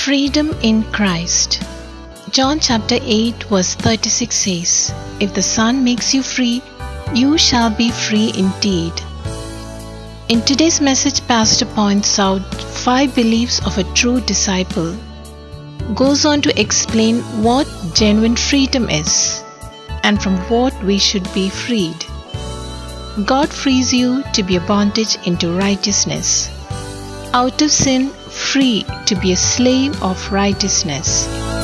Freedom in Christ. John chapter 8, verse 36 says, If the Son makes you free, you shall be free indeed. In today's message, Pastor points out five beliefs of a true disciple, goes on to explain what genuine freedom is, and from what we should be freed. God frees you to be a bondage into righteousness, out of sin, free to be a slave of righteousness.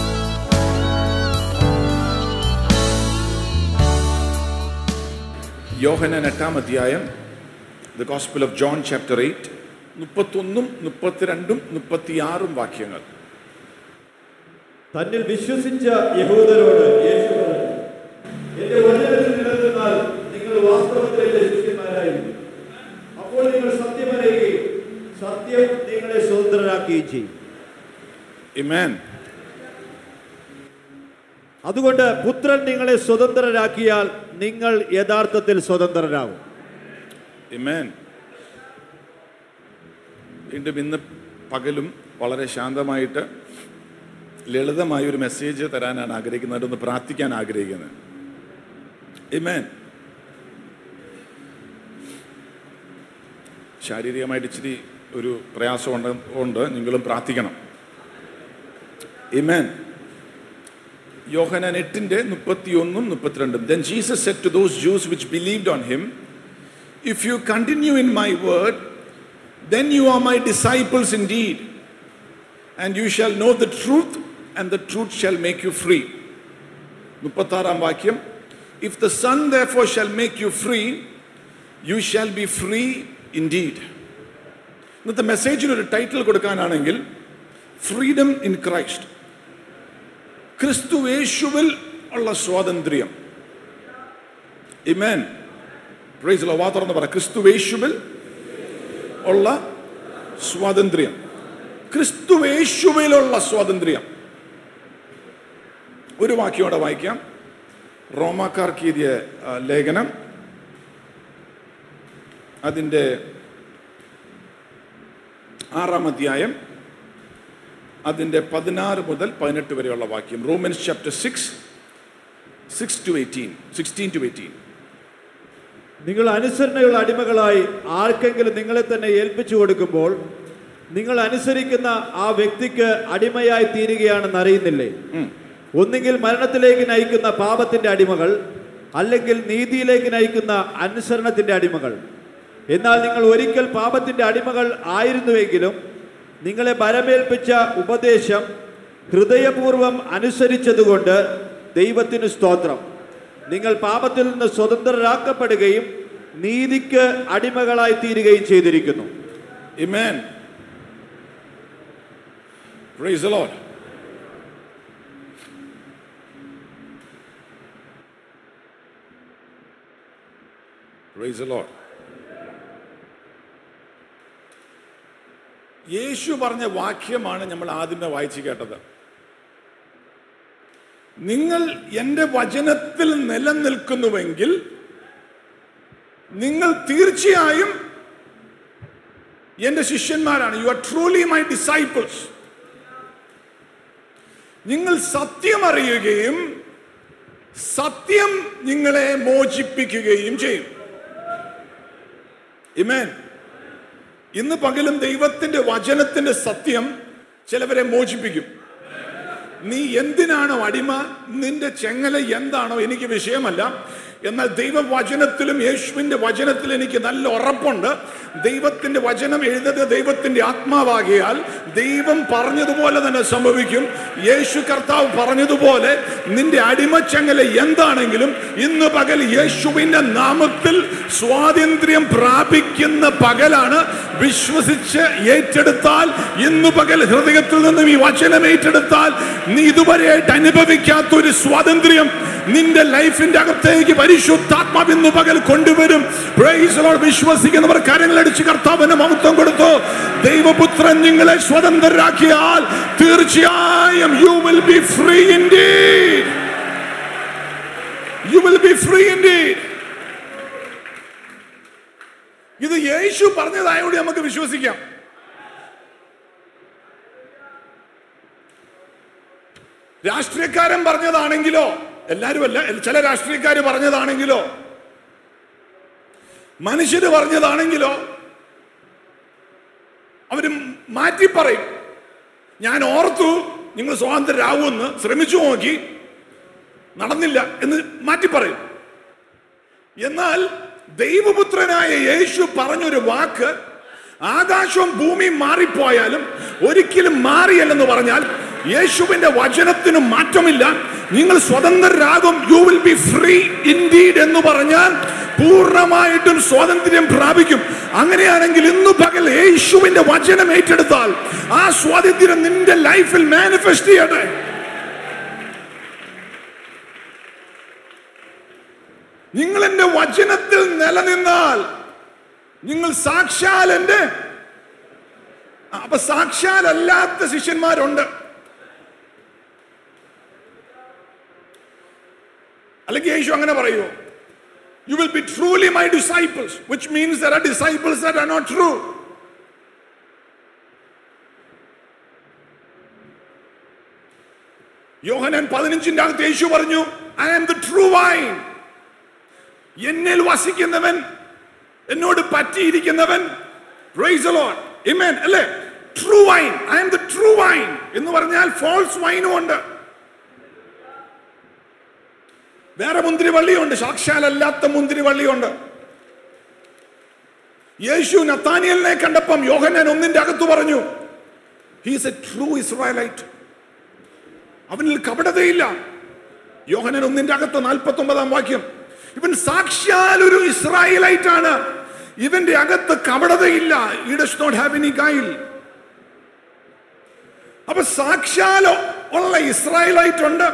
യോഹനൻ എട്ടാം അധ്യായം the gospel of John chapter eight മുപ്പത്തൊന്നും മുപ്പത്തിരണ്ടും മുപ്പത്തിയാറും വാക്യങ്ങൾ തന്നിൽ വിശ്വസിച്ച യഹൂദരോട് യേശു പറഞ്ഞു എന്റെ വചനത്തിൽ നിലനിന്നാൽ നിങ്ങൾ വാസ്തവത്തിൽ എന്റെ ശിഷ്യന്മാരായിരുന്നു അപ്പോൾ നിങ്ങൾ സത്യം അറിയുകയും സത്യം നിങ്ങളെ സ്വതന്ത്രരാക്കുകയും ചെയ്യും ഇമേൻ അതുകൊണ്ട് പുത്രൻ നിങ്ങളെ സ്വതന്ത്രരാക്കിയാൽ നിങ്ങൾ യഥാർത്ഥത്തിൽ സ്വതന്ത്രരാകും ഇമേൻ വീണ്ടും ഇന്ന് പകലും വളരെ ശാന്തമായിട്ട് ലളിതമായ ഒരു മെസ്സേജ് തരാനാണ് ആഗ്രഹിക്കുന്നത് ഒന്ന് പ്രാർത്ഥിക്കാൻ ആഗ്രഹിക്കുന്നത് ഇമേൻ ശാരീരികമായിട്ട് ഇച്ചിരി ഒരു പ്രയാസം ഉണ്ട് കൊണ്ട് നിങ്ങളും പ്രാർത്ഥിക്കണം ഇമേൻ യോഹനാൻ എട്ടിന്റെ മുപ്പത്തിയൊന്നും മുപ്പത്തിരണ്ടും then Jesus said to those Jews which believed on him if you continue in my word then you are my disciples indeed, and you shall know the truth, and the truth shall make you free. മുപ്പത്താറാം വാക്യം if the son therefore shall make you free, you shall be free indeed. ഇന്നത്തെ മെസ്സേജിന് ഒരു title കൊടുക്കാനാണെങ്കിൽ freedom in Christ ക്രിസ്തു യേശുവിൽ ഉള്ള സ്വാതന്ത്ര്യം ഇമേൻ പ്രൈസ് വാ തുറന്ന് പറ ക്രിസ്തു യേശുവിൽ ഉള്ള സ്വാതന്ത്ര്യം ക്രിസ്തുവേശുവിലുള്ള സ്വാതന്ത്ര്യം ഒരു വാക്യോടെ വായിക്കാം റോമാക്കാർക്ക് എഴുതിയ ആ, ലേഖനം അതിൻ്റെ ആറാം അധ്യായം അതിൻ്റെ പതിനാറ് മുതൽ പതിനെട്ട് വരെയുള്ള വാക്യം Romans chapter six six to eighteen sixteen to eighteen നിങ്ങൾ അനുസരണയുള്ള അടിമകളായി ആർക്കെങ്കിലും നിങ്ങളെ തന്നെ ഏൽപ്പിച്ചു കൊടുക്കുമ്പോൾ നിങ്ങൾ അനുസരിക്കുന്ന ആ വ്യക്തിക്ക് അടിമയായി തീരുകയാണെന്ന് അറിയുന്നില്ലേ ഒന്നുകിൽ മരണത്തിലേക്ക് നയിക്കുന്ന പാപത്തിന്റെ അടിമകൾ അല്ലെങ്കിൽ നീതിയിലേക്ക് നയിക്കുന്ന അനുസരണത്തിന്റെ അടിമകൾ എന്നാൽ നിങ്ങൾ ഒരിക്കൽ പാപത്തിന്റെ അടിമകൾ ആയിരുന്നുവെങ്കിലും നിങ്ങളെ ബലമേൽപ്പിച്ച ഉപദേശം ഹൃദയപൂർവം അനുസരിച്ചതുകൊണ്ട് ദൈവത്തിന് സ്തോത്രം നിങ്ങൾ പാപത്തിൽ നിന്ന് സ്വതന്ത്രരാക്കപ്പെടുകയും നീതിക്ക് അടിമകളായി തീരുകയും ചെയ്തിരിക്കുന്നു Amen. Praise the Lord. Praise the Lord. യേശു പറഞ്ഞ വാക്യമാണ് നമ്മൾ ആദ്യമേ വായിച്ചു കേട്ടത് നിങ്ങൾ എൻ്റെ വചനത്തിൽ നിലനിൽക്കുന്നുവെങ്കിൽ നിങ്ങൾ തീർച്ചയായും എന്റെ ശിഷ്യന്മാരാണ് you are truly my disciples നിങ്ങൾ സത്യം അറിയുകയും സത്യം നിങ്ങളെ മോചിപ്പിക്കുകയും ചെയ്യും ഇമേൻ ഇന്ന് പകലും ദൈവത്തിന്റെ വചനത്തിന്റെ സത്യം ചിലവരെ മോചിപ്പിക്കും നീ എന്തിനാണോ അടിമ നിന്റെ ചെങ്ങല എന്താണോ എനിക്ക് വിഷയമല്ല എന്നാൽ ദൈവവചനത്തിലും യേശുവിന്റെ വചനത്തിൽ എനിക്ക് നല്ല ഉറപ്പുണ്ട് ദൈവത്തിന്റെ വചനം എഴുതുന്നത് ദൈവത്തിന്റെ ആത്മാവാകിയാൽ ദൈവം പറഞ്ഞതുപോലെ തന്നെ സംഭവിക്കും യേശു കർത്താവ് പറഞ്ഞതുപോലെ നിന്റെ അടിമച്ചങ്ങല എന്താണെങ്കിലും ഇന്ന് പകൽ യേശുവിന്റെ നാമത്തിൽ സ്വാതന്ത്ര്യം പ്രാപിക്കുന്ന പകലാണ് വിശ്വസിച്ച് ഏറ്റെടുത്താൽ ഇന്ന് പകൽ ഹൃദയത്തിൽ നിന്നും ഈ വചനം ഏറ്റെടുത്താൽ നീ ഇതുവരെയായിട്ട് അനുഭവിക്കാത്ത ഒരു സ്വാതന്ത്ര്യം നിന്റെ ലൈഫിന്റെ അകത്തേക്ക് പരിശുദ്ധാത്മാവ് ഇന്ന് പകൽ കൊണ്ടുവരും Praise the Lord. വിശ്വസിക്കുന്നവർ കരങ്ങളടിച്ച് കർത്താവിന് മഹത്വം കൊടുത്തു ദൈവപുത്രൻ നിങ്ങളെ സ്വതന്ത്രരാക്കിയാൽ തീർച്ചയായും you will be free in you will be free in ഇത് യേശു പറഞ്ഞതായോട് നമുക്ക് വിശ്വസിക്കാം രാഷ്ട്രീയക്കാരൻ പറഞ്ഞതാണെങ്കിലോ എല്ലാരും അല്ല ചില രാഷ്ട്രീയക്കാർ പറഞ്ഞതാണെങ്കിലോ മനുഷ്യര് പറഞ്ഞതാണെങ്കിലോ അവര് മാറ്റി പറയും ഞാൻ ഓർത്തു നിങ്ങൾ സ്വാതന്ത്ര്യരാകുമെന്ന് ശ്രമിച്ചു നോക്കി നടന്നില്ല എന്ന് മാറ്റി പറയും എന്നാൽ ദൈവപുത്രനായ യേശു പറഞ്ഞൊരു വാക്ക് ആകാശവും ഭൂമിയും മാറിപ്പോയാലും ഒരിക്കലും മാറിയല്ലെന്ന് പറഞ്ഞാൽ യേശുവിന്റെ വചനത്തിന് മാറ്റമില്ല നിങ്ങൾ സ്വതന്ത്രരാകും you will be free indeed എന്ന് പറഞ്ഞാൽ പൂർണ്ണമായിട്ടും സ്വാതന്ത്ര്യം പ്രാപിക്കും അങ്ങനെയാണെങ്കിൽ ഇന്നു പകൽ യേശുവിന്റെ വചനം ഏറ്റെടുത്താൽ ആ സ്വാതന്ത്ര്യം നിന്റെ ലൈഫിൽ മാനിഫെസ്റ്റ് ചെയ്യട്ടെ നിങ്ങൾ എന്റെ വചനത്തിൽ നിലനിന്നാൽ നിങ്ങൾ സാക്ഷാൽ എന്റെ ആ, അപ്പൊ സാക്ഷാലല്ലാത്ത ശിഷ്യന്മാരുണ്ട് അല്ലെങ്കിൽ യേശു അങ്ങനെ പറയുമോ you will be truly my disciples which means there are disciples that are not true യോഹനൻ പതിനഞ്ചിന്റെ അകത്ത് യേശു പറഞ്ഞു I am the true vine എന്നിൽ വസിക്കുന്നവൻ എന്നോട് പറ്റിയിരിക്കുന്നവൻ praise the Lord. Amen. അല്ലേ true vine I am the true vine എന്ന് പറഞ്ഞാൽ ഫോൾസ് വൈനും ഉണ്ട് വേറെ മുന്തിരിവള്ളിയുണ്ട് സാക്ഷാലല്ലാത്ത മുന്തിരിവള്ളിയുണ്ട് യേശു നത്താനിയലിനെ കണ്ടപ്പം യോഹന്നാൻ ഒന്നിന്റെ അകത്ത് പറഞ്ഞു ഹീസ് എ ട്രൂ ഇസ്രായലൈറ്റ് അവനിൽ കപടതയില്ല യോഹനൻ ഒന്നിന്റെ അകത്ത് നാൽപ്പത്തി ഒമ്പതാം വാക്യം ഇവൻ സാക്ഷാൽ ഒരു ഇസ്രായേലൈറ്റ് ആണ് ഇവന്റെ അകത്ത് കപടതയില്ല ഈ does not have any guile അപ്പൊ സാക്ഷാൽ ഉള്ള ഇസ്രായേലൈറ്റ് ഉണ്ട്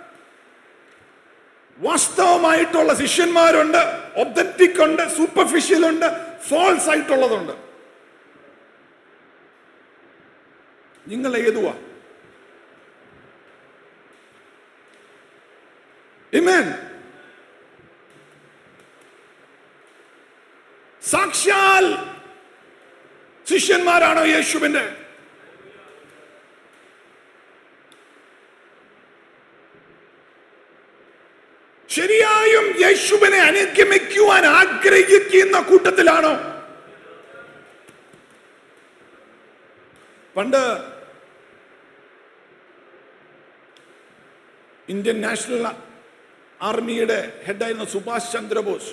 വാസ്തവമായിട്ടുള്ള ശിഷ്യന്മാരുണ്ട് ഒബ്ജക്റ്റിക് ഉണ്ട് സൂപ്പർഫിഷ്യൽ ഉണ്ട് ഫോൾസ് ആയിട്ടുള്ളതുണ്ട് നിങ്ങൾ ഏതുവാ Amen. സാക്ഷാൽ ശിഷ്യന്മാരാണോ യേശുവിന്റെ ശരിയായും യേശുവിനെ അനുഗമിക്കുവാൻ ആഗ്രഹിക്കുന്ന കൂട്ടത്തിലാണോ പണ്ട് ഇന്ത്യൻ നാഷണൽ ആർമിയുടെ ഹെഡായിരുന്ന സുഭാഷ് ചന്ദ്രബോസ്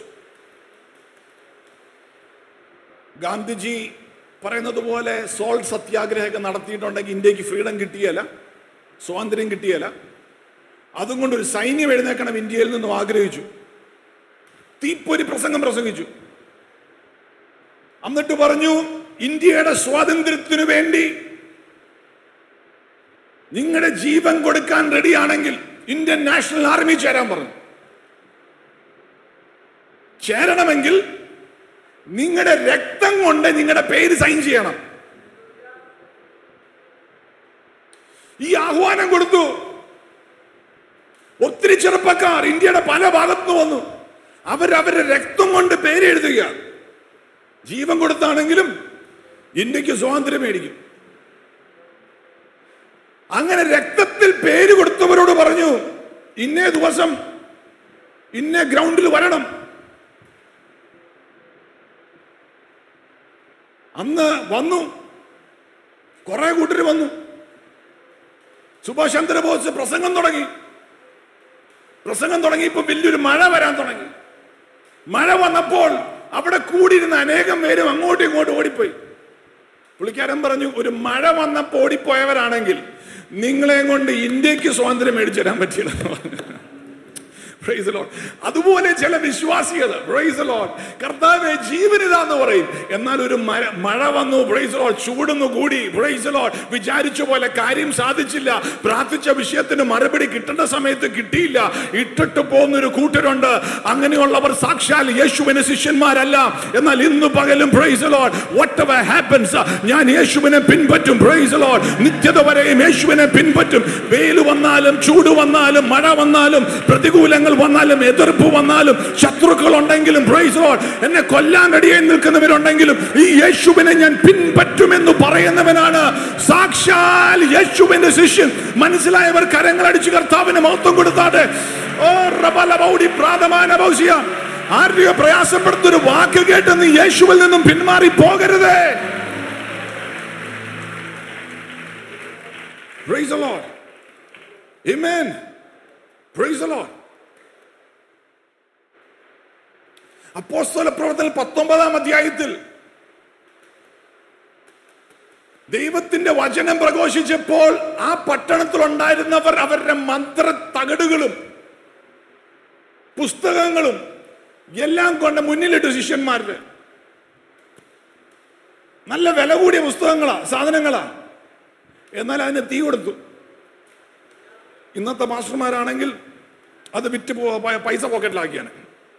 ഗാന്ധിജി പറയുന്നത് പോലെ സോൾട്ട് സത്യാഗ്രഹമൊക്കെ നടത്തിയിട്ടുണ്ടെങ്കിൽ ഇന്ത്യക്ക് ഫ്രീഡം കിട്ടിയല്ല സ്വാതന്ത്ര്യം കിട്ടിയല്ല അതും കൊണ്ട് ഒരു സൈന്യം എഴുന്നേക്കണം ഇന്ത്യയിൽ നിന്നും ആഗ്രഹിച്ചു തീപ്പൊരി പ്രസംഗം പ്രസംഗിച്ചു എന്നിട്ട് പറഞ്ഞു ഇന്ത്യയുടെ സ്വാതന്ത്ര്യത്തിനു വേണ്ടി നിങ്ങളുടെ ജീവൻ കൊടുക്കാൻ റെഡിയാണെങ്കിൽ ഇന്ത്യൻ നാഷണൽ ആർമി ചേരാൻ പറഞ്ഞു ചേരണമെങ്കിൽ നിങ്ങളുടെ രക്തം കൊണ്ട് നിങ്ങളുടെ പേര് സൈൻ ചെയ്യണം ഈ ആഹ്വാനം കൊടുത്തു ഒത്തിരി ചെറുപ്പക്കാർ ഇന്ത്യയുടെ പല ഭാഗത്തു വന്നു അവരവരുടെ രക്തം കൊണ്ട് പേര് എഴുതുക ജീവൻ കൊടുത്താണെങ്കിലും ഇന്ത്യക്ക് സ്വാതന്ത്ര്യം മേടിക്കും അങ്ങനെ രക്തത്തിൽ പേര് കൊടുത്തവരോട് പറഞ്ഞു ഇന്നേ ദിവസം ഇന്നേ ഗ്രൗണ്ടിൽ വരണം അന്ന് വന്നു കുറെ കൂട്ടർ വന്നു സുഭാഷ് ചന്ദ്രബോസ് പ്രസംഗം തുടങ്ങി പ്രസംഗം തുടങ്ങിയപ്പോൾ വലിയൊരു മഴ വരാൻ തുടങ്ങി മഴ വന്നപ്പോൾ അവിടെ കൂടിയിരുന്ന അനേകം പേരും അങ്ങോട്ടും ഇങ്ങോട്ടും ഓടിപ്പോയി പുള്ളിക്കാരൻ പറഞ്ഞു ഒരു മഴ വന്നപ്പോൾ ഓടിപ്പോയവരാണെങ്കിൽ നിങ്ങളെ കൊണ്ട് ഇന്ത്യക്ക് സ്വാതന്ത്ര്യം മേടിച്ചു തരാൻ പറ്റില്ല എന്ന് പറഞ്ഞു. Praise the Lord. അതുപോലെ ചില വിശ്വാസികൾ പ്രൈസ് ലോഡ് കർത്താവെ ജീവനിതാന്ന് പറയും എന്നാൽ ഒരു മഴ മഴ വന്നു പ്രൈസ് ലോഡ് ചൂടുന്നു കൂടി പ്രൈസ് ലോഡ് വിചാരിച്ച പോലെ കാര്യം സാധിച്ചില്ല പ്രാർത്ഥിച്ച വിഷയത്തിന് മറുപടി കിട്ടേണ്ട സമയത്ത് കിട്ടിയില്ല ഇട്ടിട്ട് പോകുന്ന ഒരു കൂട്ടരുണ്ട് അങ്ങനെയുള്ളവർ സാക്ഷാൽ യേശുവിന് ശിഷ്യന്മാരല്ല എന്നാൽ ഇന്ന് പകലും praise Lord whatever happens ഞാൻ യേശുവിനെ പിൻപറ്റും പ്രൈസ് ലോഡ് നിത്യത വരെയും യേശുവിനെ പിൻപറ്റും വെയിൽ വന്നാലും ചൂട് വന്നാലും മഴ വന്നാലും പ്രതികൂലങ്ങൾ പ്രതികൂലങ്ങൾ വന്നാലും എതിർപ്പ് വന്നാലും ശത്രുക്കൾ ഉണ്ടെങ്കിലും praise the Lord, എന്നെ കൊല്ലാൻ റെഡിയായി നിൽക്കുന്നവരുണ്ടെങ്കിലും ഈ യേശുവിനെ ഞാൻ പിൻപറ്റുമെന്ന് പറയുന്നവനാണ് സാക്ഷാൽ യേശുവിന്റെ ശിഷ്യൻ മനസ്സിലായവർ കരങ്ങൾ അടിച്ച് കർത്താവിന് മഹത്വം കൊടുത്താട്ടെ ഓ റബലബൗഡി പ്രാതമാന ഭൗഷ്യ ആരുടെയോ പ്രയാസപ്പെടുത്തൊരു വാക്ക് കേട്ട് നീ യേശുവിൽ നിന്നും പിന്മാറി പോകരുതേ Praise the Lord. Amen. Praise the Lord. അപ്പോസ്തല പ്രവർത്തനം പത്തൊമ്പതാം അധ്യായത്തിൽ ദൈവത്തിന്റെ വചനം പ്രഘോഷിച്ചപ്പോൾ ആ പട്ടണത്തിൽ ഉണ്ടായിരുന്നവർ അവരുടെ മന്ത്ര തകടുകളും പുസ്തകങ്ങളും എല്ലാം കൊണ്ട് മുന്നിലിട്ടു ശിഷ്യന്മാരുടെ നല്ല വില കൂടിയ പുസ്തകങ്ങളാ സാധനങ്ങളാ എന്നാൽ അതിന് തീ കൊടുത്തു ഇന്നത്തെ മാസ്റ്റർമാരാണെങ്കിൽ അത് വിറ്റ് പോ- പ- പൈസ പോക്കറ്റിലാക്കിയാണ്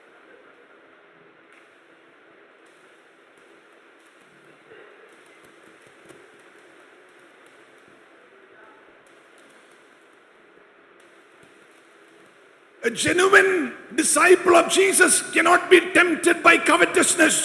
A genuine disciple of Jesus cannot be tempted by covetousness.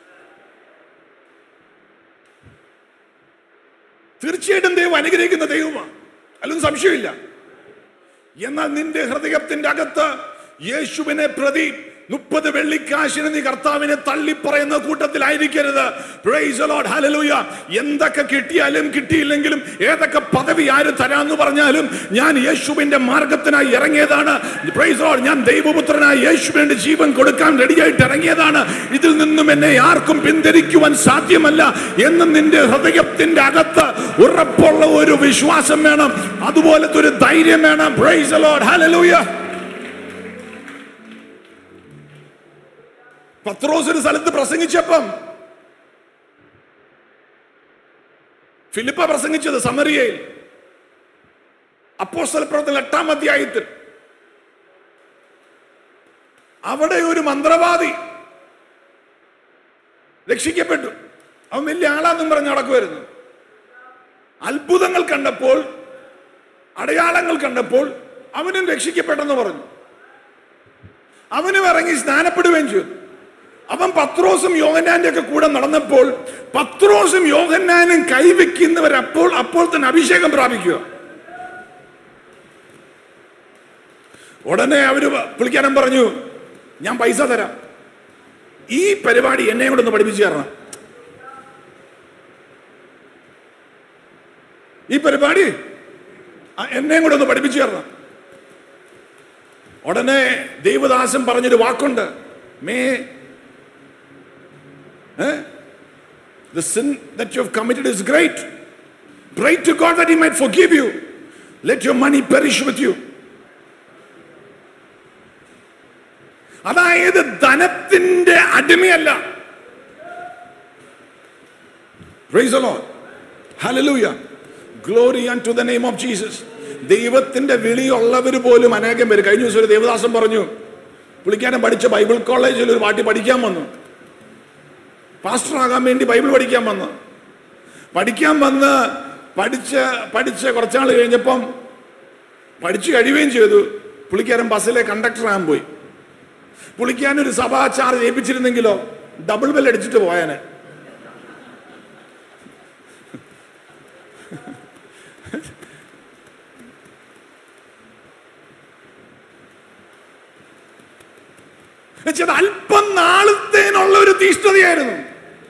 തീർച്ചയായിട്ടും ദൈവം അനുഗ്രഹിക്കുന്ന ദൈവമാണ് അല്ലൊന്നും സംശയമില്ല എന്നാൽ നിന്റെ ഹൃദയത്തിന്റെ അകത്ത് യേശുവിനെ പ്രതി മുപ്പത് വെള്ളിക്കാശിന് നീ കർത്താവിനെ തള്ളി പറയുന്ന കൂട്ടത്തിലായിരിക്കരുത് Praise the Lord. Hallelujah. എന്തൊക്കെ കിട്ടിയാലും കിട്ടിയില്ലെങ്കിലും ഏതൊക്കെ പദവി ആര് തരാന്ന് പറഞ്ഞാലും ഞാൻ യേശുവിന്റെ മാർഗത്തിനായി ഇറങ്ങിയതാണ് Praise the Lord. ഞാൻ ദൈവപുത്രനായി യേശുവിന് വേണ്ടി ജീവൻ കൊടുക്കാൻ റെഡിയായിട്ട് ഇറങ്ങിയതാണ് ഇതിൽ നിന്നും എന്നെ ആർക്കും പിന്തിരിക്കുവാൻ സാധ്യമല്ല എന്ന് നിന്റെ ഹൃദയത്തിന്റെ അകത്ത് ഉറപ്പുള്ള ഒരു വിശ്വാസം വേണം അതുപോലത്തെ ഒരു ധൈര്യം വേണം Praise the Lord. Hallelujah. പത്രോസ് ഒരു സ്ഥലത്ത് പ്രസംഗിച്ചപ്പം ഫിലിപ്പ പ്രസംഗിച്ചത് സമറിയയിൽ അപ്പോസ്തല പ്രവർത്തനം എട്ടാം അധ്യായത്തിൽ അവിടെ ഒരു മന്ത്രവാദി രക്ഷിക്കപ്പെട്ടു അവൻ വലിയ ആളാന്നും പറഞ്ഞ് നടക്കുമായിരുന്നു അത്ഭുതങ്ങൾ കണ്ടപ്പോൾ അടയാളങ്ങൾ കണ്ടപ്പോൾ അവനും രക്ഷിക്കപ്പെട്ടെന്ന് പറഞ്ഞു അവനും ഇറങ്ങി സ്നാനപ്പെടുകയും ചെയ്തു അവൻ പത്രോസും യോഹന്നാന്റെ ഒക്കെ കൂടെ നടന്നപ്പോൾ പത്രോസും യോഹന്നാനും കൈവയ്ക്കുന്നവർ അപ്പോൾ അപ്പോൾ തന്നെ അഭിഷേകം പ്രാപിക്കുക ഉടനെ അവര് പുള്ളിക്കാരൻ പറഞ്ഞു ഞാൻ പൈസ തരാം ഈ പരിപാടി എന്നെ കൂടെ ഒന്ന് പഠിപ്പിച്ചു തരണം ഈ പരിപാടി ആ, എന്നെയും കൂടെ ഒന്ന് പഠിപ്പിച്ചു തരണം ഉടനെ ദൈവദാസൻ പറഞ്ഞൊരു വാക്കുണ്ട് may the sin that you have committed is great pray to god that he might forgive you let your money perish with you അതായത് ധനത്തിന്റെ അടിമയല്ല Praise the Lord. Hallelujah. Glory unto the name of Jesus. ദൈവത്തിന്റെ വിളിയുള്ളവർ പോലും അനേകം പേര് കഴിഞ്ഞ ദിവസം ഒരു ദേവദാസൻ പറഞ്ഞു പുള്ളിക്കാരൻ പഠിച്ച ബൈബിൾ കോളേജിൽ ഒരു പാട്ടി പഠിക്കാൻ വന്നു പാസ്റ്റർ ആകാൻ വേണ്ടി ബൈബിൾ പഠിക്കാൻ വന്നു പഠിക്കാൻ വന്ന് പഠിച്ച് പഠിച്ച് കുറച്ചാൾ കഴിഞ്ഞപ്പം പഠിച്ചു കഴിയുകയും ചെയ്തു പുള്ളിക്കാരൻ ബസ്സിലെ കണ്ടക്ടർ ആകാൻ പോയി പുള്ളിക്കാരൻ ഒരു സഭാ ചാർജ് ഏൽപ്പിച്ചിരുന്നെങ്കിലോ ഡബിൾ ബെൽ അടിച്ചിട്ട് പോയാനെ എന്നുവെച്ചാൽ അല്പം നാളത്തേനുള്ള ഒരു തീഷ്ണതയായിരുന്നു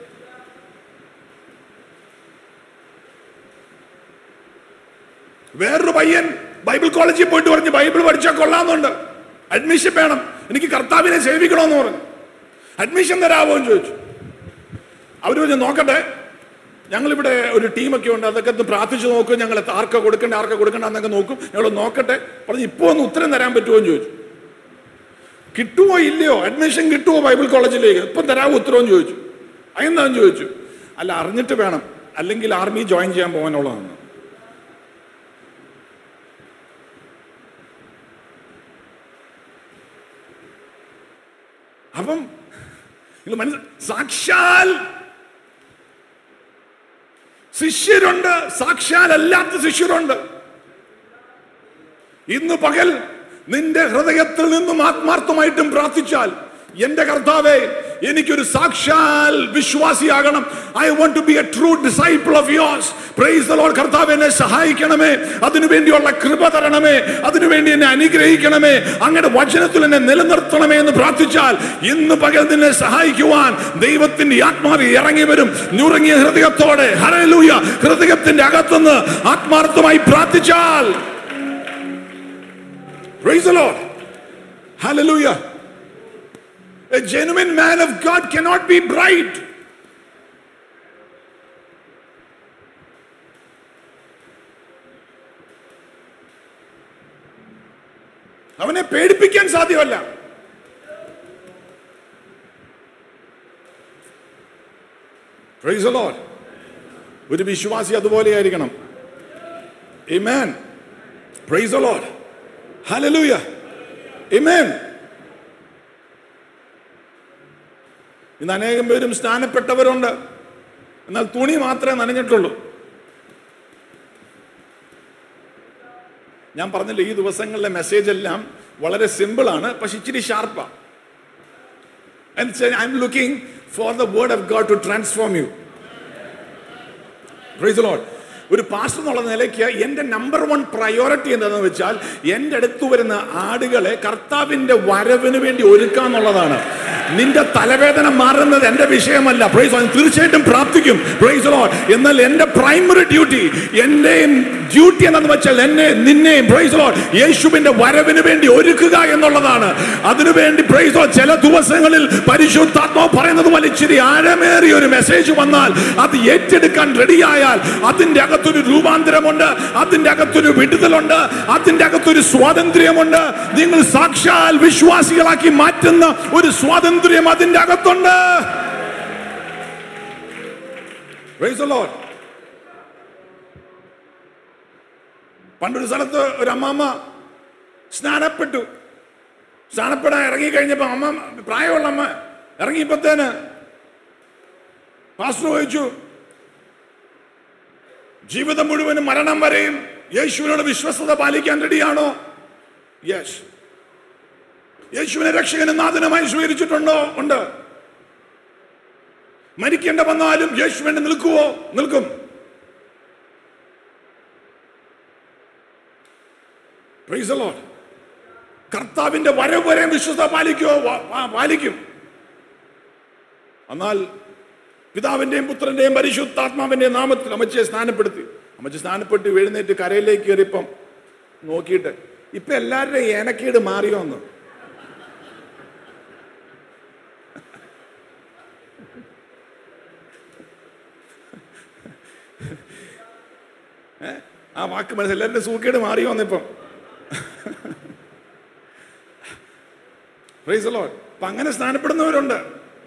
വേറൊരു പയ്യൻ ബൈബിൾ കോളേജിൽ പോയിട്ട് പറഞ്ഞു ബൈബിൾ പഠിച്ചാൽ കൊള്ളാമെന്നുണ്ട് അഡ്മിഷൻ വേണം എനിക്ക് കർത്താവിനെ സേവിക്കണമെന്ന് പറഞ്ഞു അഡ്മിഷൻ തരാമോ എന്ന് ചോദിച്ചു അവർ പറഞ്ഞു നോക്കട്ടെ ഞങ്ങളിവിടെ ഒരു ടീമൊക്കെ ഉണ്ട് അതൊക്കെ ഒന്ന് പ്രാർത്ഥിച്ച് നോക്കും ഞങ്ങൾ ആർക്കാ കൊടുക്കണ്ട ആർക്കാ കൊടുക്കണ്ട എന്നൊക്കെ നോക്കും ഞങ്ങൾ നോക്കട്ടെ പറഞ്ഞു ഇപ്പോൾ ഒന്ന് ഉത്തരം തരാൻ പറ്റുമോ എന്ന് ചോദിച്ചു കിട്ടുമോ ഇല്ലയോ അഡ്മിഷൻ കിട്ടുമോ ബൈബിൾ കോളേജിലേക്ക് ഇപ്പം തരാമോ ഉത്തരവും ചോദിച്ചു അതെന്താന്ന് ചോദിച്ചു അല്ല അറിഞ്ഞിട്ട് വേണം അല്ലെങ്കിൽ ആർമി ജോയിൻ ചെയ്യാൻ പോകാനുള്ളതാണ് അപ്പം ഇത് മനസ്സിൽ സാക്ഷാൽ ശിഷ്യരുണ്ട് സാക്ഷാൽ അല്ലാത്ത ശിഷ്യരുണ്ട് ഇന്ന് പകൽ നിന്റെ ഹൃദയത്തിൽ നിന്നും ആത്മാർത്ഥമായിട്ടും പ്രാർത്ഥിച്ചാൽ എന്റെ കർത്താവേ എനിക്കൊരു സാക്ഷാൽ വിശ്വാസിയാകണം I want to be a true disciple of യോസ് പ്രൈസ് ദ ലോർഡ് കർത്താവ് എന്നെ സഹായിക്കണമേ അതിനുവേണ്ടിയുള്ള കൃപ തരണമേ അതിനുവേണ്ടി എന്നെ അനുഗ്രഹിക്കണമേ അങ്ങയുടെ വചനത്തിൽ എന്നെ നിലനിർത്തണമേ എന്ന് പ്രാർത്ഥിച്ചാൽ ഇന്ന് പകൽ നിന്നെ സഹായിക്കുവാൻ ദൈവത്തിന്റെ ആത്മാവ് ഇറങ്ങി വരും നുറങ്ങിയ ഹൃദയത്തോടെ ഹരലൂയ ഹൃദയത്തിന്റെ അകത്തുനിന്ന് ആത്മാർത്ഥമായി പ്രാർത്ഥിച്ചാൽ Praise the Lord. Hallelujah. A genuine man of God cannot be bright. അവനെ പേടിപ്പിക്കാൻ സാധ്യമല്ല Praise the Lord. ഒരു വിശ്വാസി അതുപോലെയായിരിക്കണം Amen. Praise the Lord. Hallelujah. Amen. ഇന്ന് അനേകം പേരും സ്നാനപ്പെട്ടവരുണ്ട് എന്നാൽ തുണി മാത്രമേ നനഞ്ഞിട്ടുള്ളൂ ഞാൻ പറഞ്ഞില്ല ഈ ദിവസങ്ങളിലെ മെസ്സേജ് എല്ലാം വളരെ സിമ്പിൾ ആണ് പക്ഷെ ഇച്ചിരി ഷാർപ്പാണ് I am looking for the word of God to transform you praise Lord ഒരു പാസ്റ്റർ എന്നുള്ള നിലയ്ക്ക് എൻ്റെ നമ്പർ വൺ പ്രയോറിറ്റി എന്താണെന്ന് വെച്ചാൽ എൻ്റെ അടുത്ത് വരുന്ന ആടുകളെ കർത്താവിൻ്റെ വരവിന് വേണ്ടി ഒരുക്കുക എന്നുള്ളതാണ് നിന്റെ തലവേദന മാറുന്നത് എൻ്റെ വിഷയമല്ല പ്രൈസ് ലോഡ് തീർച്ചയായിട്ടും പ്രാർത്ഥിക്കും പ്രൈസ് ലോഡ് എന്നാൽ എൻ്റെ പ്രൈമറി ഡ്യൂട്ടി എൻ്റെയും ഡ്യൂട്ടി എന്താണെന്ന് വെച്ചാൽ എന്നെ നിന്നെയും പ്രൈസ് ലോഡ് യേശുവിൻ്റെ വരവിന് വേണ്ടി ഒരുക്കുക എന്നുള്ളതാണ് അതിനുവേണ്ടി പ്രൈസ് ലോഡ് ചില ദിവസങ്ങളിൽ പരിശുദ്ധാത്മാവ് പറയുന്നത് പോലെ ഇച്ചിരി ആഴമേറിയ ഒരു മെസ്സേജ് വന്നാൽ അത് ഏറ്റെടുക്കാൻ റെഡിയായാൽ അതിൻ്റെ അകത്തൊരു രൂപാന്തരമുണ്ട് അതിൻ്റെ അകത്തൊരു വിടുതലുണ്ട് അതിൻ്റെ അകത്തൊരു സ്വാതന്ത്ര്യമുണ്ട് നിങ്ങൾ സാക്ഷാൽ വിശ്വാസികളാക്കി മാറ്റുന്ന ഒരു സ്വാതന്ത്ര്യം അതിൻ്റെ അകത്തുണ്ട് Praise the Lord. പണ്ടൊരു സ്ഥലത്ത് ഒരു അമ്മാമ്മ സ്നാനപ്പെട്ടു സ്നാനപ്പെടാൻ ഇറങ്ങി കഴിഞ്ഞപ്പോ അമ്മ പ്രായമുള്ള അമ്മ ഇറങ്ങിയപ്പോത്തേന് പാസ്റ്റർ ചോദിച്ചു ജീവിതം മുഴുവനും മരണം വരെയും യേശുവിനോട് വിശ്വസ്തത പാലിക്കാൻ റെഡിയാണോ യെസ് യേശുവിനെ രക്ഷകനും നാഥനുമായി സ്വീകരിച്ചിട്ടുണ്ടോ ഉണ്ട് മരിക്കേണ്ട വന്നാലും യേശുവിനെ നിൽക്കുവോ നിൽക്കും Praise the Lord. കർത്താവിന്റെ വരവ് വരെ വിശ്വസ്ത പാലിക്കോ വ- വ- പാലിക്കും എന്നാൽ പിതാവിന്റെയും പുത്രന്റെയും പരിശുദ്ധാത്മാവിന്റെയും നാമത്തിൽ അമ്മച്ചിയെ സ്നാനപ്പെടുത്തി അമ്മച്ചി സ്നാനപ്പെട്ട് എഴുന്നേറ്റ് കരയിലേക്ക് കയറിയപ്പം നോക്കിയിട്ട് ഇപ്പൊ എല്ലാവരുടെയും ഏനക്കേട് മാറിയോ എന്ന് ഏ? ആ വാക്ക് മനസ്സിൽ എല്ലാവരുടെ സൂക്കേട് മാറിയോ എന്നിപ്പം പ്രൈസ് ലോഡ് അപ്പൊ അങ്ങനെ സ്നാനപ്പെടുന്നവരുണ്ട്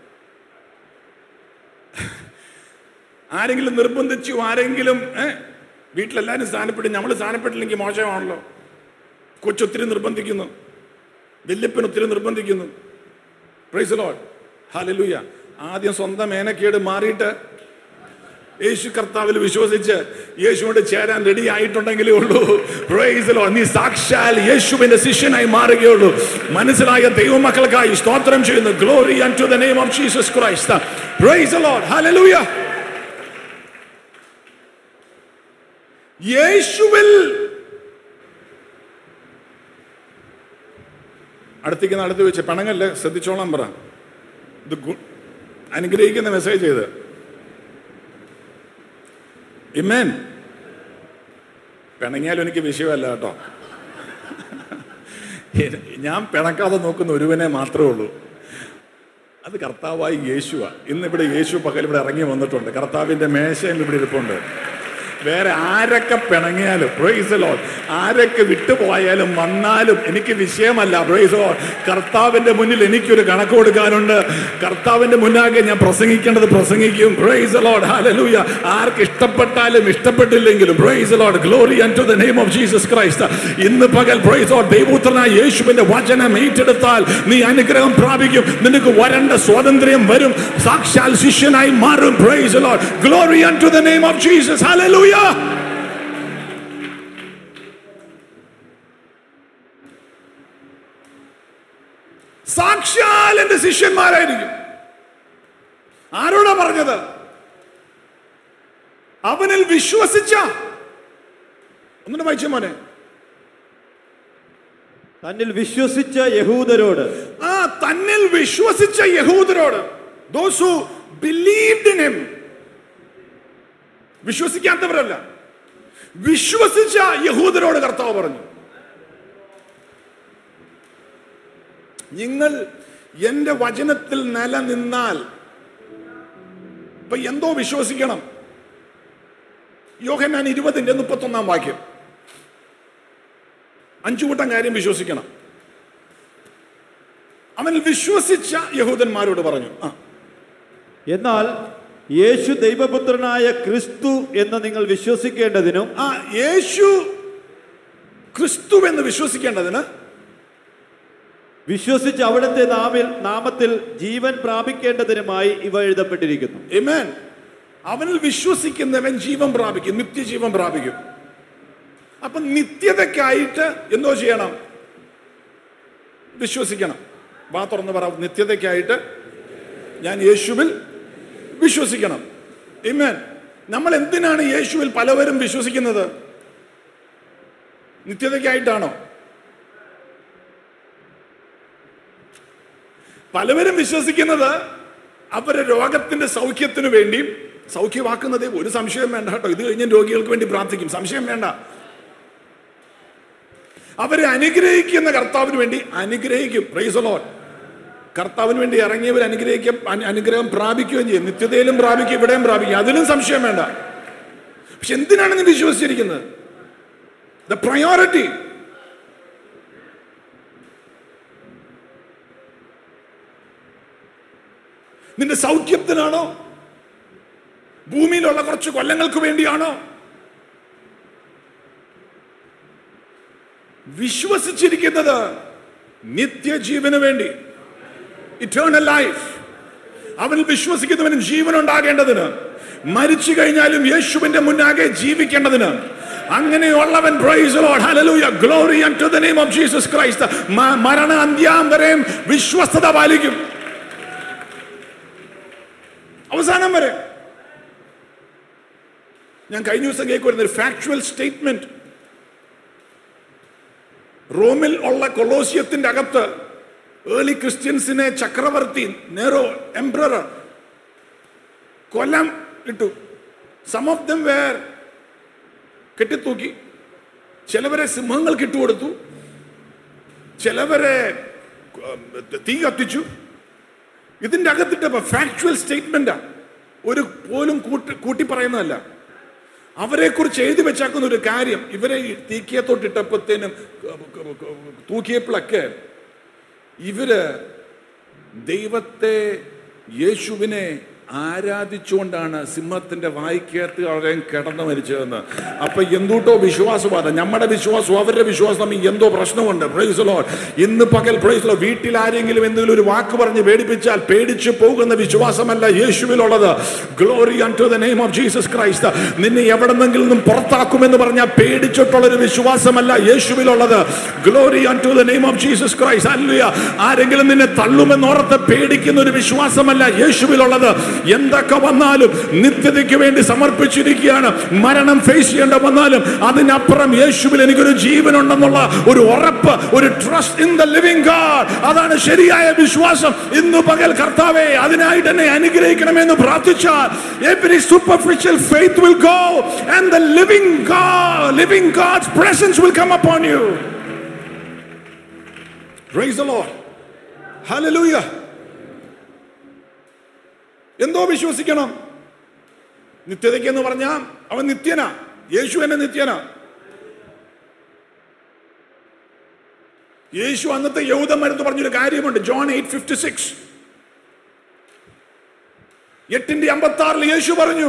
ആരെങ്കിലും നിർബന്ധിച്ചു ആരെങ്കിലും ഏ വീട്ടിലെല്ലാവരും സ്ഥാനപ്പെടും നമ്മൾ സ്ഥാനപ്പെട്ടില്ലെങ്കിൽ മോശമാണല്ലോ കൊച്ചൊത്തിരി നിർബന്ധിക്കുന്നു വല്യപ്പൻ ഒത്തിരി നിർബന്ധിക്കുന്നു പ്രൈസ് ലോഡ് ഹാലലൂയ ആദ്യം സ്വന്തം മേനക്കേട് മാറിയിട്ട് യേശു കർത്താവിൽ വിശ്വസിച്ച് യേശുവിനോട് ചേരാൻ റെഡി ആയിട്ടുണ്ടെങ്കിലേ ഉള്ളൂ Praise Lord. നീ സാക്ഷാൽ യേശുവിന്റെ ശിഷ്യനായി മാറുകയുള്ളൂ മനസ്സിലായ ദൈവമക്കൾക്കായി സ്തോത്രം ചെയ്യുന്നു glory and to the name of Jesus Christ praise Lord hallelujah യേശുവിൽ അടുത്തേക്ക് അടുത്ത് വെച്ച് പണങ്ങല്ലേ ശ്രദ്ധിച്ചോളാൻ പറ ഇത് ഗു- അനുഗ്രഹിക്കുന്ന മെസ്സേജ് ചെയ്ത് ഇമേൻ പിണങ്ങിയാലും എനിക്ക് വിഷയമല്ല കേട്ടോ ഞാൻ പിണക്കാതെ നോക്കുന്ന ഒരുവനെ മാത്രമേ ഉള്ളൂ അത് കർത്താവായി യേശുവ ഇന്ന് ഇവിടെ യേശു പകൽ ഇവിടെ ഇറങ്ങി വന്നിട്ടുണ്ട് കർത്താവിന്റെ മേശയും ഇവിടെ ഇരിപ്പുണ്ട് വേറെ ആരൊക്കെ പിണങ്ങിയാലും പ്രൈസ് ലോഡ് ആരൊക്കെ വിട്ടുപോയാലും വന്നാലും എനിക്ക് വിഷയമല്ല പ്രൈസ് ലോഡ് കർത്താവിന്റെ മുന്നിൽ എനിക്കൊരു കണക്ക് കൊടുക്കാനുണ്ട് കർത്താവിന്റെ മുന്നാകെ ഞാൻ പ്രസംഗിക്കേണ്ടത് പ്രസംഗിക്കും പ്രൈസ് ലോഡ് ഹല്ലേലൂയ ആർക്ക് ഇഷ്ടപ്പെട്ടാലും ഇഷ്ടപ്പെട്ടില്ലെങ്കിലും praise Lord glory and to the name of Jesus Christ ഇന്ന് പകൽ പ്രൈസ് ലോഡ് ദൈവപുത്രനായ യേശുവിന്റെ വചനം ഏറ്റെടുത്താൽ നീ അനുഗ്രഹം പ്രാപിക്കും നിനക്ക് വരണ്ട സ്വാതന്ത്ര്യം വരും സാക്ഷാൽ ശിഷ്യനായി മാറും praise Lord glory and to the name of Jesus hallelujah എന്റെ ശിഷ്യന്മാരായിരിക്കും ആരോടാ പറഞ്ഞത് അവനിൽ വിശ്വസിച്ച ഒന്നുകൂടെ വായിച്ച മോനെ തന്നിൽ വിശ്വസിച്ച യഹൂദരോട് ആ തന്നിൽ വിശ്വസിച്ച യഹൂദരോട് those who believed in him വിശ്വസിക്കാത്തവരല്ല വിശ്വസിച്ച യഹൂദരോട് കർത്താവ് പറഞ്ഞു നിങ്ങൾ എന്റെ വചനത്തിൽ നിലനിന്നാൽ ഇപ്പൊ എന്തോ വിശ്വസിക്കണം യോഹന്നാൻ ഇരുപതിന്റെ മുപ്പത്തൊന്നാം വാക്യം അഞ്ചു കൂട്ടം കാര്യം വിശ്വസിക്കണം അവൻ വിശ്വസിച്ച യഹൂദന്മാരോട് പറഞ്ഞു ആ എന്നാൽ യേശു ദൈവപുത്രനായ ക്രിസ്തു എന്ന് നിങ്ങൾ വിശ്വസിക്കേണ്ടതിനും ആ യേശു ക്രിസ്തു എന്ന് വിശ്വസിക്കേണ്ടതിന് വിശ്വസിച്ച് അവിടുത്തെ നാമിൽ നാമത്തിൽ ജീവൻ പ്രാപിക്കേണ്ടതിനുമായി ഇവ എഴുതപ്പെട്ടിരിക്കുന്നു Amen. അവനിൽ വിശ്വസിക്കുന്നവൻ ജീവൻ പ്രാപിക്കും നിത്യജീവൻ പ്രാപിക്കും അപ്പൊ നിത്യതയ്ക്കായിട്ട് എന്തോ ചെയ്യണം വിശ്വസിക്കണം വാ തുറന്ന് പറ നിത്യതയ്ക്കായിട്ട് ഞാൻ യേശുവിൽ വിശ്വസിക്കണം Amen. നമ്മൾ എന്തിനാണ് യേശുവിൽ പലവരും വിശ്വസിക്കുന്നത് നിത്യതയ്ക്കായിട്ടാണോ പലവരും വിശ്വസിക്കുന്നത് അവരുടെ രോഗത്തിന്റെ സൗഖ്യത്തിന് വേണ്ടിയും സൗഖ്യമാക്കുന്നതേ ഒരു സംശയം വേണ്ട കേട്ടോ ഇത് കഴിഞ്ഞ് രോഗികൾക്ക് വേണ്ടി പ്രാർത്ഥിക്കും സംശയം വേണ്ട അവരെ അനുഗ്രഹിക്കുന്ന കർത്താവിന് വേണ്ടി അനുഗ്രഹിക്കും പ്രൈസലോൺ കർത്താവിന് വേണ്ടി ഇറങ്ങിയവർ അനുഗ്രഹിക്കും അനു- അനുഗ്രഹം പ്രാപിക്കുകയും ചെയ്യും നിത്യതയിലും പ്രാപിക്കും ഇവിടെയും പ്രാപിക്കും അതിലും സംശയം വേണ്ട പക്ഷെ എന്തിനാണ് നീ വിശ്വസിച്ചിരിക്കുന്നത് ദ പ്രയോറിറ്റി നിന്റെ സൗഖ്യത്തിനാണോ ഭൂമിയിലുള്ള കുറച്ച് കൊല്ലങ്ങൾക്ക് വേണ്ടിയാണോ വിശ്വസിച്ചിരിക്കുന്നത് നിത്യജീവന് വേണ്ടി ഇറ്റേണൽ ലൈഫ് അവനിൽ വിശ്വസിക്കുന്നവന് ജീവൻ ഉണ്ടാകേണ്ടതിന് മരിച്ചു കഴിഞ്ഞാലും യേശുവിന്റെ മുന്നാകെ ജീവിക്കേണ്ടതിന് അങ്ങനെയുള്ളവൻ praise the Lord. Hallelujah. Glory unto the name of Jesus Christ. മ- മരണ അന്ത്യാം വരെയും വിശ്വസ്തത പാലിക്കും അവസാനം വരെ ഞാൻ കഴിഞ്ഞ ദിവസം കേൾക്കുവായിരുന്നു ഒരു ഫാക്ച്വൽ സ്റ്റേറ്റ്മെന്റ് റോമിൽ ഉള്ള കൊളോസിയത്തിന്റെ അകത്ത് ഏർലി ക്രിസ്ത്യൻസിനെ ചക്രവർത്തി നെറോ എംബ്രർ കൊല്ലം ഇട്ടു സം ഓഫ് ദം വേർ കെട്ടിത്തൂക്കി ചിലവരെ സിംഹങ്ങൾക്ക് ഇട്ടുകൊടുത്തു ചിലവരെ ഉം, തീ കത്തിച്ചു ഇതിന്റെ അകത്തിട്ട് ഫാക്ച്വൽ സ്റ്റേറ്റ്മെന്റാ ഒരു പോലും കൂട്ടി കൂട്ടി പറയുന്നതല്ല അവരെ കുറിച്ച് എഴുതി വെച്ചാക്കുന്ന ഒരു കാര്യം ഇവരെ ഈ തീക്കിയത്തോട്ടിട്ടപ്പോഴത്തേനും തൂക്കിയപ്പോഴൊക്കെ ഇവര് ദൈവത്തെ യേശുവിനെ ആരാധിച്ചുകൊണ്ടാണ് സിംഹത്തിന്റെ വായിക്കകത്ത് അവരെ കിടന്നു മരിച്ചതെന്ന് അപ്പൊ എന്തൂട്ടോ വിശ്വാസവാദം നമ്മുടെ വിശ്വാസവും അവരുടെ വിശ്വാസം തമ്മിൽ എന്തോ പ്രശ്നമുണ്ട് പ്രൈസ് ലോഡ് ഇന്ന് പകൽ പ്രൈസ് ലോ വീട്ടിൽ ആരെങ്കിലും എന്തെങ്കിലും ഒരു വാക്ക് പറഞ്ഞ് പേടിപ്പിച്ചാൽ പേടിച്ചു പോകുന്ന വിശ്വാസമല്ല യേശുവിലുള്ളത് glory and to the name of Jesus Christ നിന്നെ എവിടെന്നെങ്കിലും നിന്നും പുറത്താക്കുമെന്ന് പറഞ്ഞാൽ പേടിച്ചിട്ടുള്ള ഒരു വിശ്വാസമല്ല യേശുവിലുള്ളത് glory and to the name of Jesus Christ hallelujah ആരെങ്കിലും നിന്നെ തള്ളുമെന്നോർത്ത് പേടിക്കുന്ന ഒരു വിശ്വാസമല്ല യേശുവിലുള്ളത് എന്തൊക്കെ വന്നാലും നിത്യതയ്ക്ക് വേണ്ടി സമർപ്പിച്ചിരിക്കുകയാണ് മരണം ഫേസ് ചെയ്യേണ്ട വന്നാലും അതിനപ്പുറം യേശുവിൽ എനിക്കൊരു ജീവനുണ്ടെന്നുള്ള ഒരു ഉറപ്പ് ഒരു trust in the living God അതാണ് ശരിയായ വിശ്വാസം ഇന്ന് പകൽ കർത്താവെ അതിനായിട്ട് എന്നെ അനുഗ്രഹിക്കണമെന്ന് പ്രാർത്ഥിച്ചാൽ every superficial faith will go and the living God living God's presence will come upon you praise the Lord hallelujah എന്തോ വിശ്വസിക്കണം നിത്യതയ്ക്ക് എന്ന് പറഞ്ഞാൽ അവൻ നിത്യനാ യേശു എന്നെ നിത്യനാ യേശു അന്നത്തെ യഹൂദന്മാരെന്ന് പറഞ്ഞൊരു കാര്യമുണ്ട് ജോൺ എയ്റ്റ് ഫിഫ്റ്റി സിക്സ് എട്ടിന്റെ അമ്പത്തി ആറിൽ യേശു പറഞ്ഞു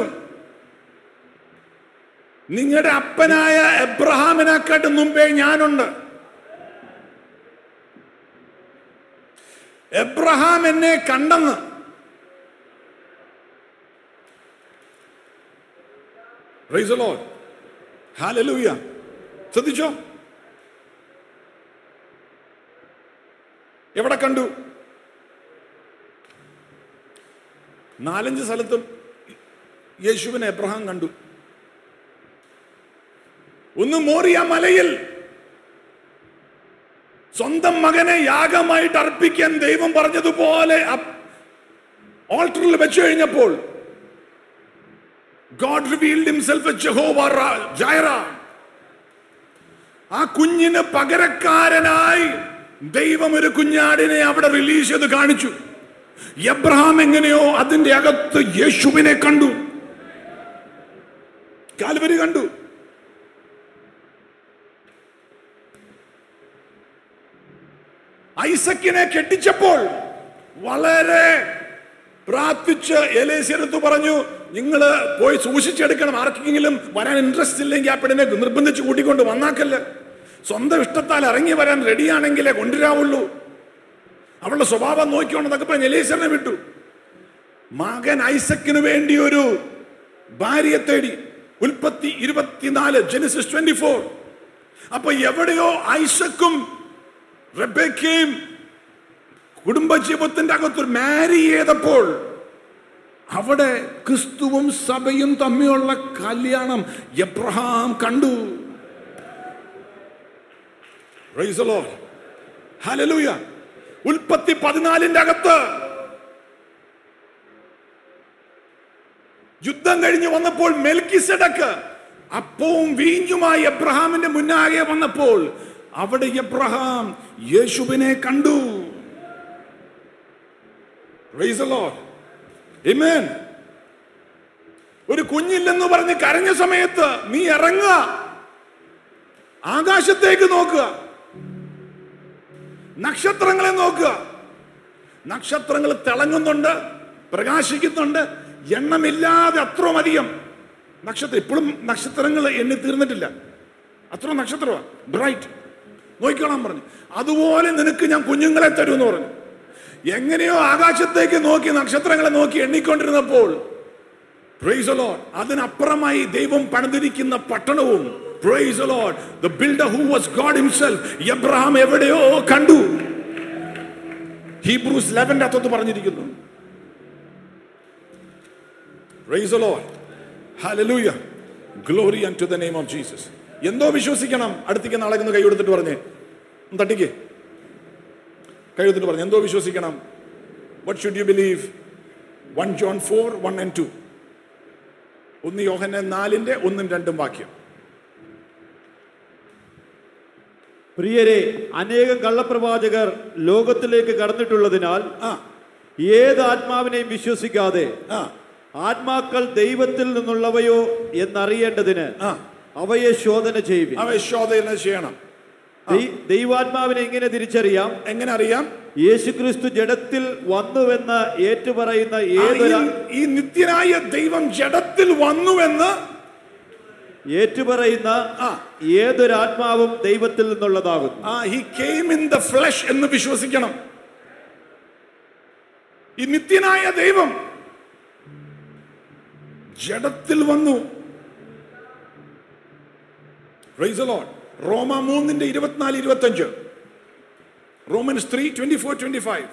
നിങ്ങളുടെ അപ്പനായ എബ്രഹാമിനെക്കാട്ടും മുമ്പേ ഞാനുണ്ട് എബ്രഹാം എന്നെ കണ്ടെന്ന് Praise the Lord. Hallelujah. ശ്രദ്ധിച്ചോ എവിടെ കണ്ടു നാലഞ്ച് സ്ഥലത്തും യേശുവിനെ എബ്രഹാം കണ്ടു ഒന്ന് മോറിയ മലയിൽ സ്വന്തം മകനെ യാഗമായിട്ട് അർപ്പിക്കാൻ ദൈവം പറഞ്ഞതുപോലെ ഓൾട്ടറിൽ വെച്ചു കഴിഞ്ഞപ്പോൾ God revealed himself as Jehovah Ra- Jireh. ആ കുഞ്ഞിന് പകരക്കാരനായി ദൈവം ഒരു കുഞ്ഞാടിനെ അവിടെ റിലീസ് ചെയ്ത് കാണിച്ചു എബ്രഹാം എങ്ങനെയോ അതിന്റെ അകത്ത് യേശുവിനെ കണ്ടു കാൽവരി കണ്ടു ഐസക്കിനെ കെട്ടിച്ചപ്പോൾ വളരെ പ്രാർത്ഥിച്ച് എലേസിയടുത്ത് പറഞ്ഞു നിങ്ങൾ പോയി സൂക്ഷിച്ചെടുക്കണം ആർക്കെങ്കിലും വരാൻ ഇൻട്രസ്റ്റ് ഇല്ലെങ്കിൽ ആ പെണ്ണിനെ നിർബന്ധിച്ച് കൂട്ടിക്കൊണ്ട് വന്നാക്കല്ല സ്വന്തം ഇഷ്ടത്താൽ ഇറങ്ങി വരാൻ റെഡിയാണെങ്കിലേ കൊണ്ടുവരാവുള്ളൂ അവളുടെ സ്വഭാവം നോക്കിയോണ്ടെന്നൊക്കെ പറഞ്ഞ് എലേസിയറിനെ വിട്ടു മകൻ ഐസക്കിന് വേണ്ടി ഒരു ഭാര്യയെ തേടി ഉൽപ്പത്തി ഇരുപത്തിനാല് ജെനിസിസ് ട്വന്റി ഫോർ അപ്പൊ എവിടെയോ ഐസക്കും റബേക്കയും കുടുംബജീവിതത്തിന്റെ അകത്ത് മാരി ചെയ്തപ്പോൾ അവിടെ ക്രിസ്തുവും സഭയും തമ്മിലുള്ള കല്യാണം എബ്രഹാം കണ്ടു Praise the Lord. Hallelujah. ഉൽപ്പത്തി പതിനാലിന്റെ അകത്ത് യുദ്ധം കഴിഞ്ഞ് വന്നപ്പോൾ മെൽക്കിസെഡക്ക് അപ്പവും വീഞ്ഞുമായി എബ്രഹാമിന്റെ മുന്നാകെ വന്നപ്പോൾ അവിടെ എബ്രഹാം യേശുവിനെ കണ്ടു Praise the Lord. Amen. ഒരു കുഞ്ഞില്ലെന്ന് പറഞ്ഞ് കരഞ്ഞ സമയത്ത് നീ ഇറങ്ങുക ആകാശത്തേക്ക് നോക്കുക നക്ഷത്രങ്ങളെ നോക്കുക നക്ഷത്രങ്ങൾ തിളങ്ങുന്നുണ്ട് പ്രകാശിക്കുന്നുണ്ട് എണ്ണമില്ലാതെ അത്രയും അധികം നക്ഷത്രം ഇപ്പോഴും നക്ഷത്രങ്ങൾ എണ്ണി തീർന്നിട്ടില്ല അത്ര നക്ഷത്രമാണ് ബ്രൈറ്റ് നോക്കിക്കോളാൻ പറഞ്ഞു അതുപോലെ നിനക്ക് ഞാൻ കുഞ്ഞുങ്ങളെ തരുമെന്ന് പറഞ്ഞു എങ്ങനെയോ ആകാശത്തേക്ക് നോക്കി നക്ഷത്രങ്ങളെ നോക്കി എണ്ണിക്കൊണ്ടിരുന്നപ്പോൾ Praise the Lord. അതിനപ്പുറമായി ദൈവം പണിതിരിക്കുന്ന പട്ടണവും Praise the Lord. The builder who was God himself. Abraham എവിടെയോ കണ്ടു ഹീബ്രൂസ് ലെവന്റെ അകത്ത് പറഞ്ഞിരിക്കുന്നു Praise the Lord. Hallelujah. Glory unto the name of Jesus. എന്തോ വിശ്വസിക്കണം അടുത്തേക്ക് നാളെ ഒന്ന് കൈ കൊടുത്തിട്ട് പറഞ്ഞേ ഒന്ന് തട്ടിക്ക് കൈ കൊടുത്തിട്ട് പറഞ്ഞു എന്തോ വിശ്വസിക്കണം what should you believe one John four one and two ഒന്ന് യോഹന നാലിന്റെ ഒന്നും രണ്ടും വാക്യം പ്രിയരെ അനേകം കള്ളപ്രവാചകർ ലോകത്തിലേക്ക് കടന്നിട്ടുള്ളതിനാൽ ആ ഏത് ആത്മാവിനെയും വിശ്വസിക്കാതെ ആ ആത്മാക്കൾ ദൈവത്തിൽ നിന്നുള്ളവയോ എന്നറിയേണ്ടതിന് ആ. അവയെ ശോധന ചെയ്യുവിൻ അവ ശോധന ചെയ്യണം ദൈ- ദൈവാത്മാവിനെ എങ്ങനെ തിരിച്ചറിയാം എങ്ങനെ അറിയാം യേശുക്രിസ്തു ജഡത്തിൽ വന്നുവെന്ന് ഏറ്റുപറയുന്ന ആ, ഏതൊരു ഈ- ഈ നിത്യനായ ദൈവം ജഡത്തിൽ വന്നുവെന്ന് ഏറ്റുപറയുന്ന ആ. ഏതൊരാത്മാവും ദൈവത്തിൽ നിന്നുള്ളതാകുന്നു ആ he came in the flesh എന്ന് വിശ്വസിക്കണം ഈ നിത്യനായ ദൈവം ജഡത്തിൽ വന്നു Praise the Lord. റോമ മൂന്നിന്റെ ഇരുപത്തിനാല് ഇരുപത്തഞ്ച് Romans three twenty four twenty five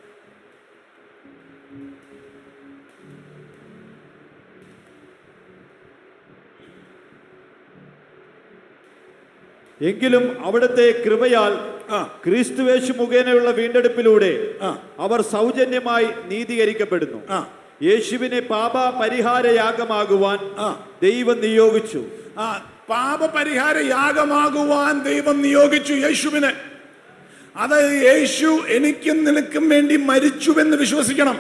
എങ്കിലും അവിടുത്തെ കൃപയാൽ ആ. ക്രിസ്തുവേശു മുഖേനയുള്ള വീണ്ടെടുപ്പിലൂടെ ആ. അവർ സൗജന്യമായി നീതീകരിക്കപ്പെടുന്നു ആ. യേശുവിനെ പാപ പരിഹാരയാഗമാകുവാൻ ആ. ദൈവം നിയോഗിച്ചു ആ പാപപരിഹാര യാഗമാകുവാൻ ദൈവം നിയോഗിച്ചു യേശുവിനെ അതായത് യേശു എനിക്കും നിനക്കും വേണ്ടി മരിച്ചുവെന്ന് വിശ്വസിക്കണം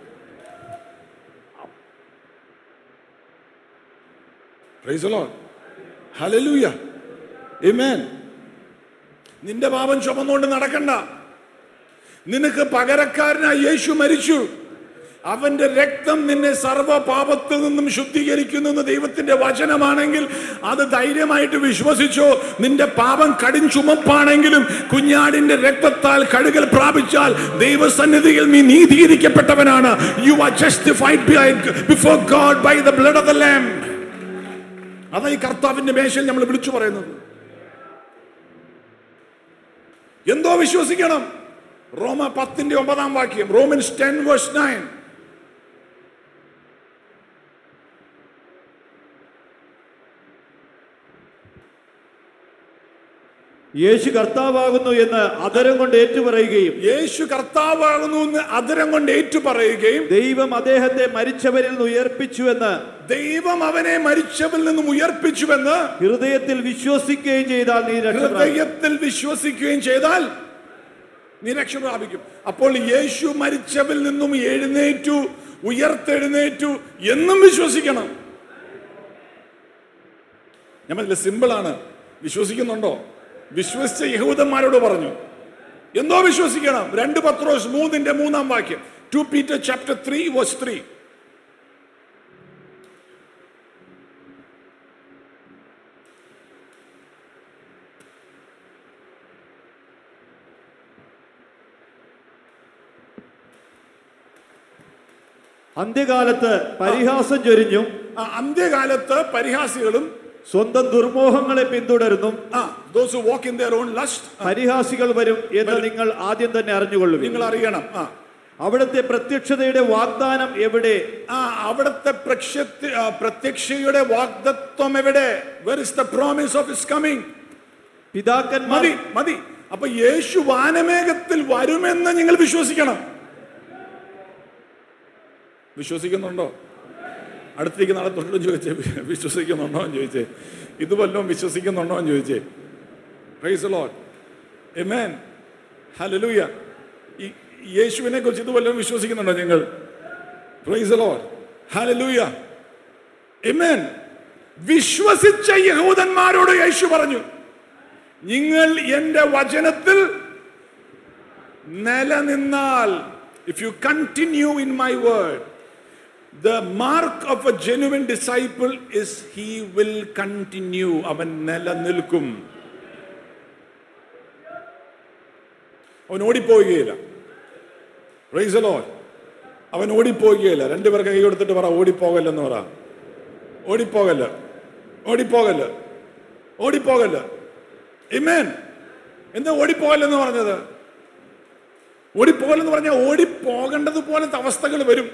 Praise the Lord. Hallelujah. Amen. നിന്റെ പാപം ചുമന്നുകൊണ്ട് നടക്കണ്ട നിനക്ക് പകരക്കാരനായി യേശു മരിച്ചു അവന്റെ രക്തം നിന്നെ സർവ്വ പാപത്തിൽ നിന്നും ശുദ്ധീകരിക്കുന്നു എന്ന് ദൈവത്തിന്റെ വചനമാണെങ്കിൽ അത് ധൈര്യമായിട്ട് വിശ്വസിച്ചോ നിന്റെ പാപം കടും ചുമപ്പാണെങ്കിലും കുഞ്ഞാടിന്റെ രക്തത്താൽ കഴുകൽ പ്രാപിച്ചാൽ ദൈവസന്നിധിയിൽ നീ നീതീകരിക്കപ്പെട്ടവനാണ് you are justified before God by the blood of the lamb അതാ ഈ കർത്താവിന്റെ മേശയിൽ നമ്മൾ വിളിച്ചു പറയുന്നത് എന്തോ വിശ്വസിക്കണം റോമ പത്തിന്റെ ഒമ്പതാം വാക്യം റോമൻസ് ടെൻ വേഴ്സ് നയൻ യേശു കർത്താവാകുന്നു എന്ന് അതരം കൊണ്ട് ഏറ്റുപറയുകയും യേശു കർത്താവാകുന്നു എന്ന് അതരം കൊണ്ട് ഏറ്റുപറയുകയും ദൈവം അദ്ദേഹത്തെ മരിച്ചവരിൽ നിന്ന് ഉയർപ്പിച്ചു എന്ന് ദൈവം അവനെ മരിച്ചവരിൽ നിന്നും ഉയർപ്പിച്ചുവെന്ന് ഹൃദയത്തിൽ വിശ്വസിക്കുകയും ചെയ്താൽ നീ രക്ഷപ്പെടാം ഹൃദയത്തിൽ വിശ്വസിക്കുകയും ചെയ്താൽ നീ രക്ഷ പ്രാപിക്കും അപ്പോൾ യേശു മരിച്ചവരിൽ നിന്നും എഴുന്നേറ്റു ഉയർത്തെഴുന്നേറ്റു എന്നും വിശ്വസിക്കണം ഞാൻ പറഞ്ഞില്ല സിമ്പിളാണ് വിശ്വസിക്കുന്നുണ്ടോ വിശ്വസിച്ച യഹൂദന്മാരോട് പറഞ്ഞു എന്തോ വിശ്വസിക്കണം രണ്ട് പത്രോസ് മൂന്നിന്റെ മൂന്നാം വാക്യം two Peter chapter three verse three അന്ത്യകാലത്ത് പരിഹാസം ചൊരിഞ്ഞും അന്ത്യകാലത്ത് പരിഹാസികളും സ്വന്തം ദുർമോഹങ്ങളെ പിന്തുടരുന്നും ആ those walk in their own lust പരിഹാസികൾ വരും എന്ന് നിങ്ങൾ ആദ്യം തന്നെ അറിഞ്ഞുകൊള്ളുവിൻ നിങ്ങൾ അറിയണം ആ അവിടുത്തെ പ്രത്യക്ഷതയുടെ വാഗ്ദാനം എവിടെ ആ അവിടുത്തെ പ്രക്ഷത്തി ആ, പ്രത്യക്ഷയുടെ വാഗ്ദത്വം എവിടെ where is the promise of his coming പിതാക്കന്മാർ മതി മതി അപ്പൊ യേശു വാനമേഘത്തിൽ വരുമെന്ന് നിങ്ങൾ വിശ്വസിക്കണം വിശ്വസിക്കുന്നുണ്ടോ അടുത്തേക്ക് നാളെ തൊട്ടും ചോദിച്ചേ വിശ്വസിക്കുന്നുണ്ടോ എന്ന് ചോദിച്ചേ ഇത് വല്ലതും വിശ്വസിക്കുന്നുണ്ടോ എന്ന് ചോദിച്ചേ പ്രൈസ് ലോഡ് എമേൻ ഹലലൂയ ഈ യേശുവിനെ കുറിച്ച് ഇത് വല്ലതും വിശ്വസിക്കുന്നുണ്ടോ നിങ്ങൾ പ്രൈസ് ലോഡ് ഹലലൂയ എമേൻ വിശ്വസിച്ച യഹൂദന്മാരോട് യേശു പറഞ്ഞു നിങ്ങൾ എന്റെ വചനത്തിൽ നിലനിന്നാൽ if you continue in my word the mark of a genuine disciple is he will continue അവൻ നിലനിൽക്കും അവൻ ഓടിപ്പോവുകയില്ല Praise the Lord. അവൻ ഓടിപ്പോവുകയില്ല രണ്ടുപേർക്ക് കൈ കൊടുത്തിട്ട് പറ ഓടിപ്പോകല്ലെന്ന് പറ ഓടിപ്പോകല്ല ഓടിപ്പോകല്ല ഓടിപ്പോകല്ല ഇമേൻ എന്താ ഓടിപ്പോകല്ലെന്ന് പറഞ്ഞത് ഓടിപ്പോകലെന്ന് പറഞ്ഞാൽ ഓടിപ്പോകേണ്ടതുപോലത്തെ അവസ്ഥകൾ വരും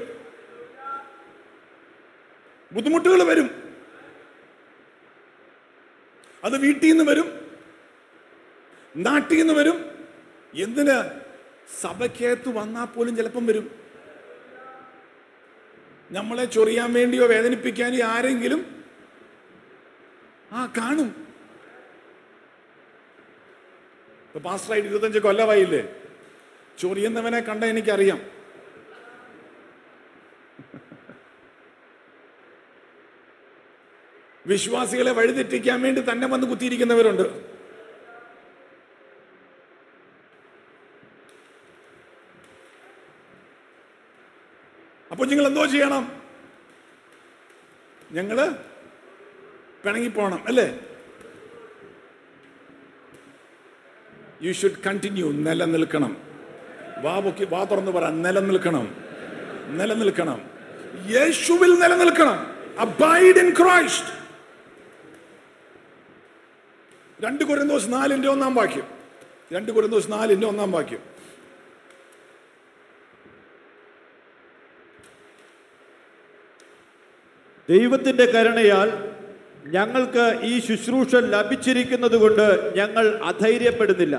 ബുദ്ധിമുട്ടുകൾ വരും അത് വീട്ടിൽ നിന്ന് വരും നാട്ടിൽ നിന്ന് വരും എന്തിന് സഭയ്ക്കകത്ത് വന്നാൽ പോലും ചിലപ്പം വരും നമ്മളെ ചൊറിയാൻ വേണ്ടിയോ വേദനിപ്പിക്കാനോ ആരെങ്കിലും ആ കാണും ഇപ്പൊ പാസ്റ്ററായിട്ട് ഇരുപത്തഞ്ച് കൊല്ലമായില്ലേ ചൊറിയുന്നവനെ കണ്ട എനിക്കറിയാം വിശ്വാസികളെ വഴിതെറ്റിക്കാൻ വേണ്ടി തന്നെ വന്ന് കുത്തിയിരിക്കുന്നവരുണ്ട് അപ്പൊ നിങ്ങൾ എന്തോ ചെയ്യണം ഞങ്ങള് പിണങ്ങിപ്പോണം അല്ലേ യു ഷുഡ് കണ്ടിന്യൂ നിലനിൽക്കണം വാ പൊക്കി വാ തുറന്ന് പറ നിലനിൽക്കണം നിലനിൽക്കണം യേശുവിൽ നിലനിൽക്കണം അബൈഡ് ഇൻ ക്രൈസ്റ്റ് രണ്ട് കുരന്തോസ് നാലിന്റെ ഒന്നാം വാക്യം രണ്ട് കുരന്തോസ് നാലിന്റെ ഒന്നാം വാക്യം ദൈവത്തിന്റെ കരുണയാൽ ഞങ്ങൾക്ക് ഈ ശുശ്രൂഷ ലഭിച്ചിരിക്കുന്നത് കൊണ്ട് ഞങ്ങൾ അധൈര്യപ്പെടുന്നില്ല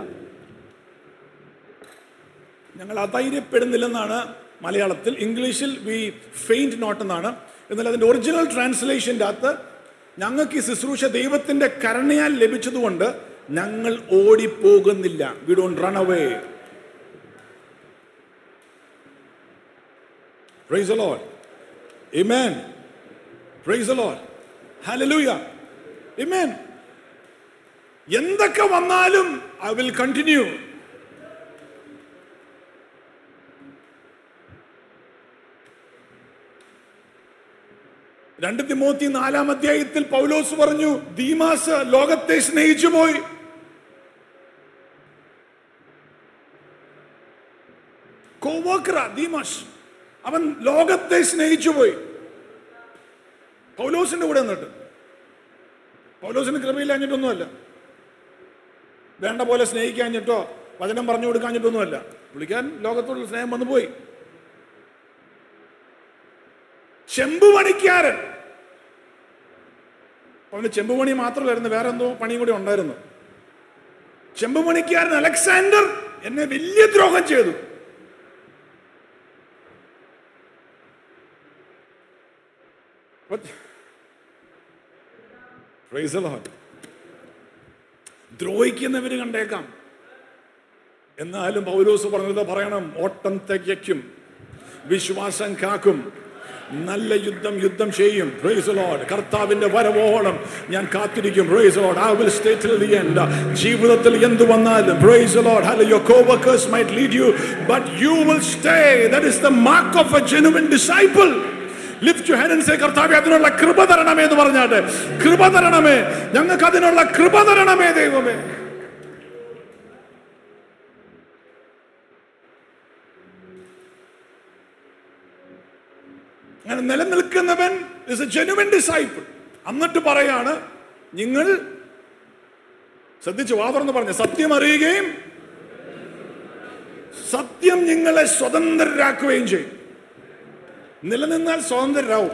ഞങ്ങൾ അധൈര്യപ്പെടുന്നില്ലെന്നാണ് മലയാളത്തിൽ ഇംഗ്ലീഷിൽ വി ഫെയിൻറ്റ് നോട്ട് എന്നാണ് എന്നാൽ അതിൻ്റെ ഒറിജിനൽ ട്രാൻസ്ലേഷൻ്റെ അകത്ത് ഞങ്ങൾക്ക് ഈ ശുശ്രൂഷ ദൈവത്തിൻ്റെ കരുണയാൽ ലഭിച്ചതുകൊണ്ട് ഞങ്ങൾ ഓടിപ്പോകുന്നില്ല we don't run away praise Lord Amen. Praise the Lord. Hallelujah. Amen. എന്തൊക്കെ വന്നാലും ഐ വിൽ കണ്ടിന്യൂ രണ്ട് തിമോത്തി നാലാം അധ്യായത്തിൽ പൗലോസ് പറഞ്ഞു ദീമാസ് ലോകത്തെ സ്നേഹിച്ചു പോയി കോവർക്കറ ദീമാസ് അവൻ ലോകത്തെ സ്നേഹിച്ചു പോയി പൗലോസിന്റെ കൂടെ നിന്നിട്ട് പൗലോസിന് കൃപയില്ലാഞ്ഞിട്ടൊന്നുമല്ല വേണ്ട പോലെ സ്നേഹിക്കാഞ്ഞിട്ടോ വചനം പറഞ്ഞു കൊടുക്കാഞ്ഞിട്ടൊന്നുമല്ല വിളിക്കാൻ ലോകത്തോടുള്ള സ്നേഹം വന്നു പോയി ചെമ്പ് പണിക്കാരൻ അവന് ചെമ്പ് പണി മാത്രമല്ലായിരുന്നു വേറെ എന്തോ പണിയും കൂടി ഉണ്ടായിരുന്നു ചെമ്പുമണിക്കാരൻ അലക്സാണ്ടർ എന്നെ വലിയ ദ്രോഹം ചെയ്തു But- Praise the Lord. ദ്രോഹിക്കുന്നവര് കണ്ടേക്കാം എന്നാലും പൗലോസ് പറഞ്ഞത് പറയണം ഓട്ടം തികയ്ക്കും വിശ്വാസം കാക്കും നല്ല യുദ്ധം യുദ്ധം ചെയ്യും പ്രൈസ് ലോഡ് കർത്താവിന്റെ വരവോളം ഞാൻ കാത്തിരിക്കും praise Lord I will stay till the end ജീവിതത്തിൽ എന്ത് വന്നാലും praise Lord hello your coworkers might leave you but you will stay that is the mark of a genuine disciple lift you hand and say കർത്താവേ അതിനുള്ള കൃപ തരണമേ എന്ന് പറഞ്ഞാട്ടെ കൃപ തരണമേ ഞങ്ങൾക്ക് അതിനുള്ള കൃപ തരണമേ ദൈവമേ അങ്ങനെ നിലനിൽക്കുന്നവൻ ഇസ് എ ജെനുവൻ ഡിസൈപ്പിൾ എന്നിട്ട് പറയാണ് നിങ്ങൾ ശ്രദ്ധിച്ചു വാതർന്ന് പറഞ്ഞു സത്യം അറിയുകയും സത്യം നിങ്ങളെ സ്വതന്ത്രരാക്കുകയും ചെയ്യും നിലനിന്നാൽ സ്വതന്ത്രരാവും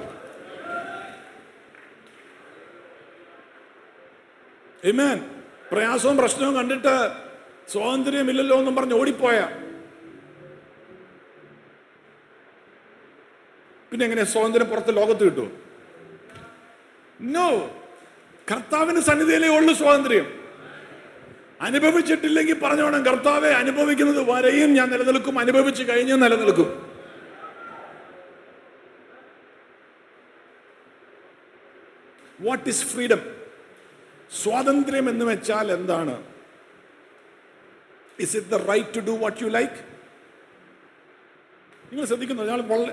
Amen. പ്രയാസവും പ്രശ്നവും കണ്ടിട്ട് സ്വാതന്ത്ര്യമില്ലല്ലോ എന്നും പറഞ്ഞ് ഓടിപ്പോയ പിന്നെ എങ്ങനെ സ്വാതന്ത്ര്യം പുറത്ത് ലോകത്ത് കിട്ടും നോ കർത്താവിന് സന്നിധിയിലേ ഉള്ളൂ സ്വാതന്ത്ര്യം അനുഭവിച്ചിട്ടില്ലെങ്കിൽ പറഞ്ഞോണം കർത്താവെ അനുഭവിക്കുന്നത് വരെയും ഞാൻ നിലനിൽക്കും അനുഭവിച്ച് കഴിഞ്ഞ് നിലനിൽക്കും വാട്ട് ഈസ് ഫ്രീഡം സ്വാതന്ത്ര്യം എന്ന് വെച്ചാൽ എന്താണ് is it the right to do what you like നിങ്ങൾ ശ്രദ്ധിക്കുന്നു ഞാൻ വളരെ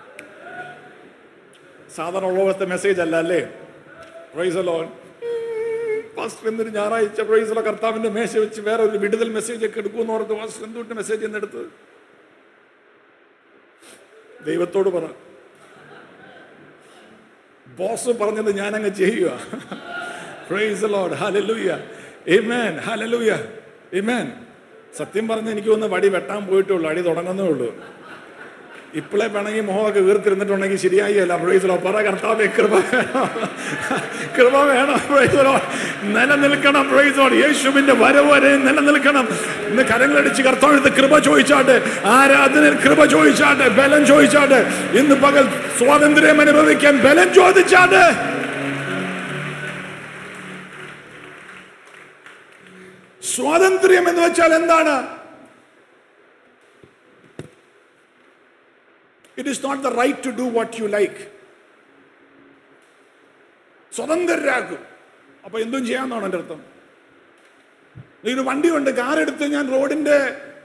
സാധാരണ ഉള്ളവത്തെ മെസ്സേജ് അല്ല അല്ലേ പ്രൈസ് ലോൺ പാസ്റ്റർ എന്നൊരു ഞായറാഴ്ച പ്രൈസുള്ള കർത്താവിന്റെ മേശ വെച്ച് വേറെ ഒരു വിടുതൽ മെസ്സേജ് ഒക്കെ എടുക്കുമെന്ന് ഓർത്ത് പാസ്റ്റർ എന്തുകൊണ്ട് മെസ്സേജ് എന്നെടുത്തത് ദൈവത്തോട് പറ ബോസ് പറഞ്ഞത് ഞാൻ അങ്ങ് ചെയ്യുക praise Lord hallelujah Amen hallelujah Amen സത്യം പറഞ്ഞ എനിക്ക് ഒന്ന് വടി വെട്ടാൻ പോയിട്ടുള്ളൂ അടി തുടങ്ങുന്നേ ഉള്ളൂ ഇപ്പോഴേ വേണമെങ്കിൽ മുഖമൊക്കെ വീർത്തിരുന്നിട്ടുണ്ടെങ്കിൽ ശരിയായി അല്ല പ്രൈസ് ലോ പറ കർത്താവേ കൃപ വേണം കൃപ വേണം പ്രൈസ് ലോ നിലനിൽക്കണം പ്രൈസ് ലോ യേശുവിന്റെ വരവ് വരെ നിലനിൽക്കണം ഇന്ന് കരങ്ങളടിച്ച് കർത്താവിനടുത്ത് കൃപ ചോദിച്ചാട്ടെ ആരാധനയിൽ കൃപ ചോദിച്ചാട്ടെ ബലം ചോദിച്ചാട്ടെ ഇന്ന് പകൽ സ്വാതന്ത്ര്യം അനുഭവിക്കാൻ ബലം ചോദിച്ചാട്ടെ സ്വാതന്ത്ര്യം എന്ന് വെച്ചാൽ എന്താണ് it is not the right to do what you like സ്വതന്ത്രരാക്കും അപ്പൊ എന്തും ചെയ്യാന്നാണ് എൻ്റെ അർത്ഥം ഒരു വണ്ടിയുണ്ട് കാർ എടുത്ത് ഞാൻ റോഡിന്റെ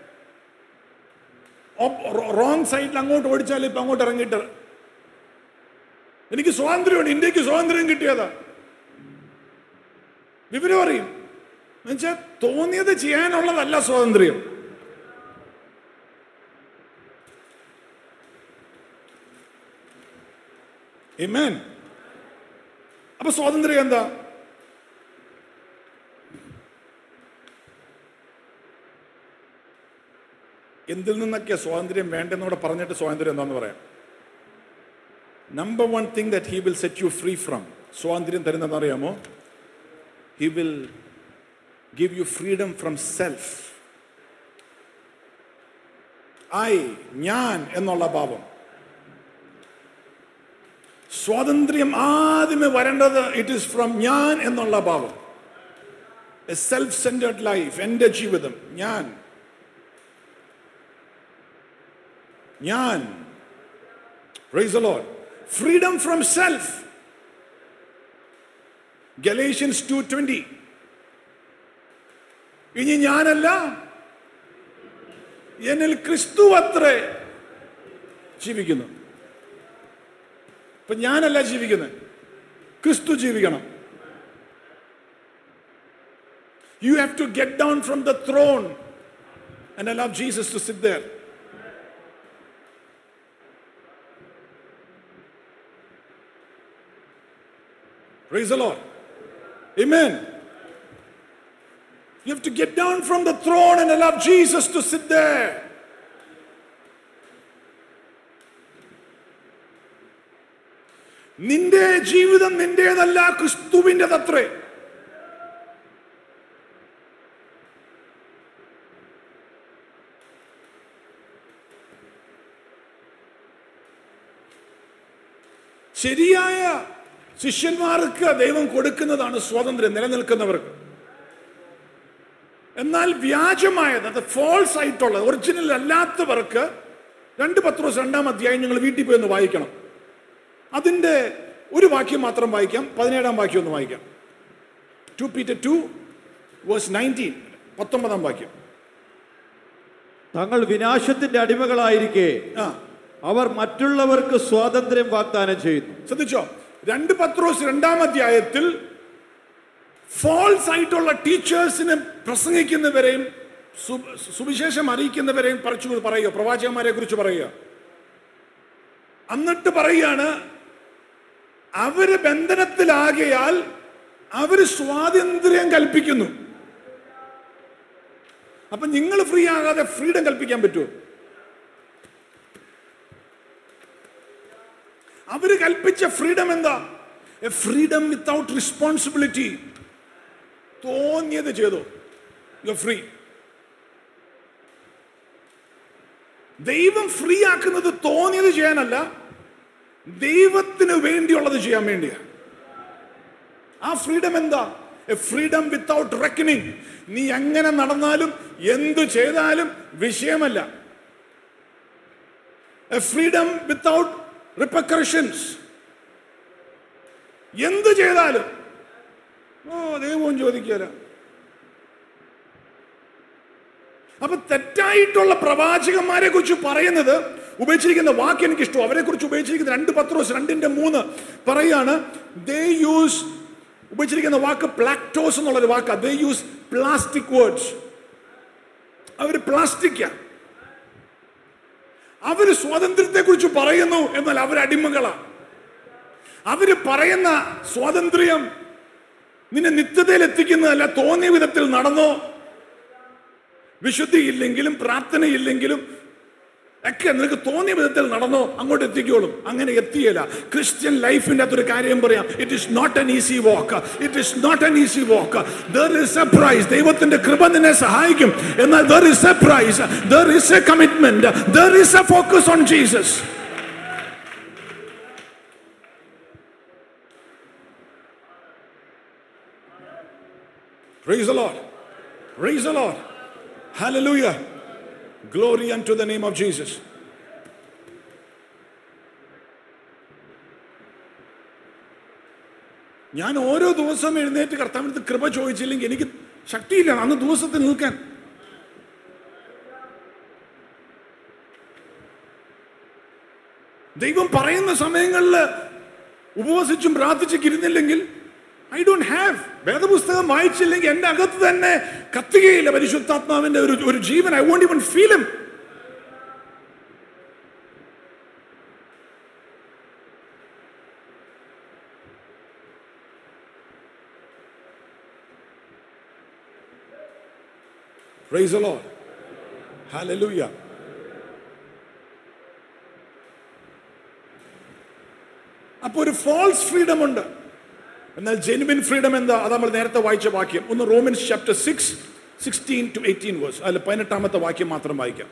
റോങ് സൈഡിൽ അങ്ങോട്ട് ഓടിച്ചാൽ ഇപ്പൊ അങ്ങോട്ട് ഇറങ്ങിയിട്ട് എനിക്ക് സ്വാതന്ത്ര്യമുണ്ട് ഇന്ത്യക്ക് സ്വാതന്ത്ര്യം കിട്ടിയതാ വിവരം അറിയും എന്നുവെച്ചാൽ തോന്നിയത് ചെയ്യാനുള്ളതല്ല സ്വാതന്ത്ര്യം Amen. അപ്പൊ സ്വാതന്ത്ര്യം എന്താ എന്തിൽ നിന്നൊക്കെ സ്വാതന്ത്ര്യം വേണ്ടെന്നൂടെ പറഞ്ഞിട്ട് സ്വാതന്ത്ര്യം എന്താന്ന് പറയാം number one thing that he will set you free from സ്വാതന്ത്ര്യം തരുന്നതെന്ന് അറിയാമോ he will give you freedom from self I ഞാൻ എന്നുള്ള ഭാവം സ്വാതന്ത്ര്യം ആദ്യമേ വരേണ്ടത് ഇറ്റ് ഈസ് ഫ്രം ഞാൻ എന്നുള്ള ഭാവം എ സെൽഫ് സെന്റേഡ് ലൈഫ് എൻ്റെ ജീവിതം ഞാൻ ഞാൻ freedom from self Galatians two twenty ഇനി ഞാനല്ല എന്നിൽ ക്രിസ്തു അത്രേ ജീവിക്കുന്നു ഇപ്പൊ ഞാനല്ല ജീവിക്കുന്നത് ക്രിസ്തു ജീവിക്കണം you have to get down from the throne and I love Jesus to sit there Praise the Lord. Amen. You have to get down from the throne and allow Jesus to sit there. നിന്റെ ജീവിതം നിന്റേതല്ല ക്രിസ്തുവിൻ്റെതത്രേ ശരിയായ ശിഷ്യന്മാർക്ക് ദൈവം കൊടുക്കുന്നതാണ് സ്വാതന്ത്ര്യം നിലനിൽക്കുന്നവർക്ക് എന്നാൽ വ്യാജമായത് അത് false ആയിട്ടുള്ള ഒറിജിനൽ അല്ലാത്തവർക്ക് രണ്ട് പത്രോസ് രണ്ടാം അധ്യായം നിങ്ങൾ വീട്ടിൽ പോയി ഒന്ന് വായിക്കണം അതിന്റെ ഒരു വാക്യം മാത്രം വായിക്കാം പതിനേഴാം വാക്യം ഒന്ന് വായിക്കാം two Peter two verse nineteen പത്തൊമ്പതാം വാക്യം തങ്ങൾ വിനാശത്തിന്റെ അടിമകളായിരിക്കെ ആ അവർ മറ്റുള്ളവർക്ക് സ്വാതന്ത്ര്യം വാഗ്ദാനം ചെയ്യുന്നു ശ്രദ്ധിച്ചോ രണ്ട് പത്രോസ് രണ്ടാം അധ്യായത്തിൽ ഫോൾസ് ആയിട്ടുള്ള ടീച്ചേഴ്സിനെ പ്രസംഗിക്കുന്നവരെയും സു- സുവിശേഷം അറിയിക്കുന്നവരെയും പറിച്ചു പറയുക പ്രവാചകന്മാരെ കുറിച്ച് പറയുക എന്നിട്ട് പറയുകയാണ് അവര് ബന്ധനത്തിലാകയാൽ അവര് സ്വാതന്ത്ര്യം കൽപ്പിക്കുന്നു അപ്പൊ നിങ്ങൾ ഫ്രീ ആകാതെ ഫ്രീഡം കൽപ്പിക്കാൻ പറ്റുമോ അവര് കൽപ്പിച്ച ഫ്രീഡം എന്താ എ ഫ്രീഡം വിത്തൗട്ട് റെസ്പോൺസിബിലിറ്റി തോന്നിയത് ചെയ്തു യു ഫ്രീ ദൈവം ഫ്രീ ആക്കുന്നത് തോന്നിയത് ചെയ്യാനല്ല ദൈവത്തിന് വേണ്ടിയുള്ളത് ചെയ്യാൻ വേണ്ടിയാ ആ ഫ്രീഡം എന്താ എ ഫ്രീഡം വിത്തൗട്ട് റെക്കനിങ് നീ എങ്ങനെ നടന്നാലും എന്തു ചെയ്താലും വിഷയമല്ല എ ഫ്രീഡം വിത്തൗട്ട് റിപ്പക്കർഷൻസ് എന്ത് ചെയ്താലും ഓ ദൈവവും ചോദിക്കാല അപ്പൊ തെറ്റായിട്ടുള്ള പ്രവാചകന്മാരെ കുറിച്ച് പറയുന്നത് ഉപയോഗിച്ചിരിക്കുന്ന വാക്ക് എനിക്ക് ഇഷ്ടം അവരെ കുറിച്ച് ഉപയോഗിച്ചിരിക്കുന്ന രണ്ട് പത്രോസ് രണ്ടിന്റെ മൂന്ന് പറയാണ് ദേ യൂസ് ഉപയോഗിച്ചിരിക്കുന്ന വാക്ക് പ്ലാക്ടോസ് എന്നുള്ളൊരു വാക്ക് ദേ യൂസ് പ്ലാസ്റ്റിക് വേർഡ്സ് അവർ പ്ലാസ്റ്റിക്കാ അവര് സ്വാതന്ത്ര്യത്തെ കുറിച്ച് പറയുന്നു എന്നാൽ അവർ അടിമകളാണ് അവര് പറയുന്ന സ്വാതന്ത്ര്യം നിന്നെ നിത്യതയിൽ എത്തിക്കുന്നതല്ല തോന്നിയ വിധത്തിൽ നടന്നോ വിശുദ്ധിയില്ലെങ്കിലും പ്രാർത്ഥനയില്ലെങ്കിലും ഒക്കെ നിനക്ക് തോന്നിയ വിധത്തിൽ നടന്നോ അങ്ങോട്ട് എത്തിക്കോളും അങ്ങനെ എത്തിയല്ല ക്രിസ്ത്യൻ ലൈഫിന്റെ അകത്തൊരു കാര്യം പറയാം it is not an easy walk it is not an easy walk there is a price ദൈവത്തിന്റെ കൃപ നിന്നെ സഹായിക്കും എന്നാൽ there is a price there is a commitment there is a focus on Jesus Praise the Lord. Praise the Lord. Hallelujah. Glory unto the name of Jesus. ഞാൻ ഓരോ ദിവസവും എഴുന്നേറ്റ് കർത്താവിനടുത്ത് കൃപ ചോദിച്ചില്ലെങ്കിൽ എനിക്ക് ശക്തിയില്ല അന്ന് ദിവസത്തിൽ നിൽക്കാൻ ദൈവം പറയുന്ന സമയങ്ങളിൽ ഉപവസിച്ചും പ്രാർത്ഥിച്ചും ഇരുന്നില്ലെങ്കിൽ ഐ ഡോണ്ട് ഹാവ് വേദപുസ്തകം വായിച്ചില്ലെങ്കിൽ എൻ്റെ അകത്ത് തന്നെ കത്തുകയില്ല പരിശുദ്ധാത്മാവിന്റെ ഒരു ഒരു ജീവൻ I want even feel him Praise the Lord. Hallelujah. അപ്പൊ ഒരു ഫോൾസ് ഫ്രീഡം ഉണ്ട് എന്നാൽ ജെനുവിൻ ഫ്രീഡം എന്താ അത് നമ്മൾ നേരത്തെ വായിച്ച വാക്യം ഒന്ന് Romans chapter six sixteen to eighteen verse അതിൽ പതിനെട്ടാമത്തെ വാക്യം മാത്രം വായിക്കാം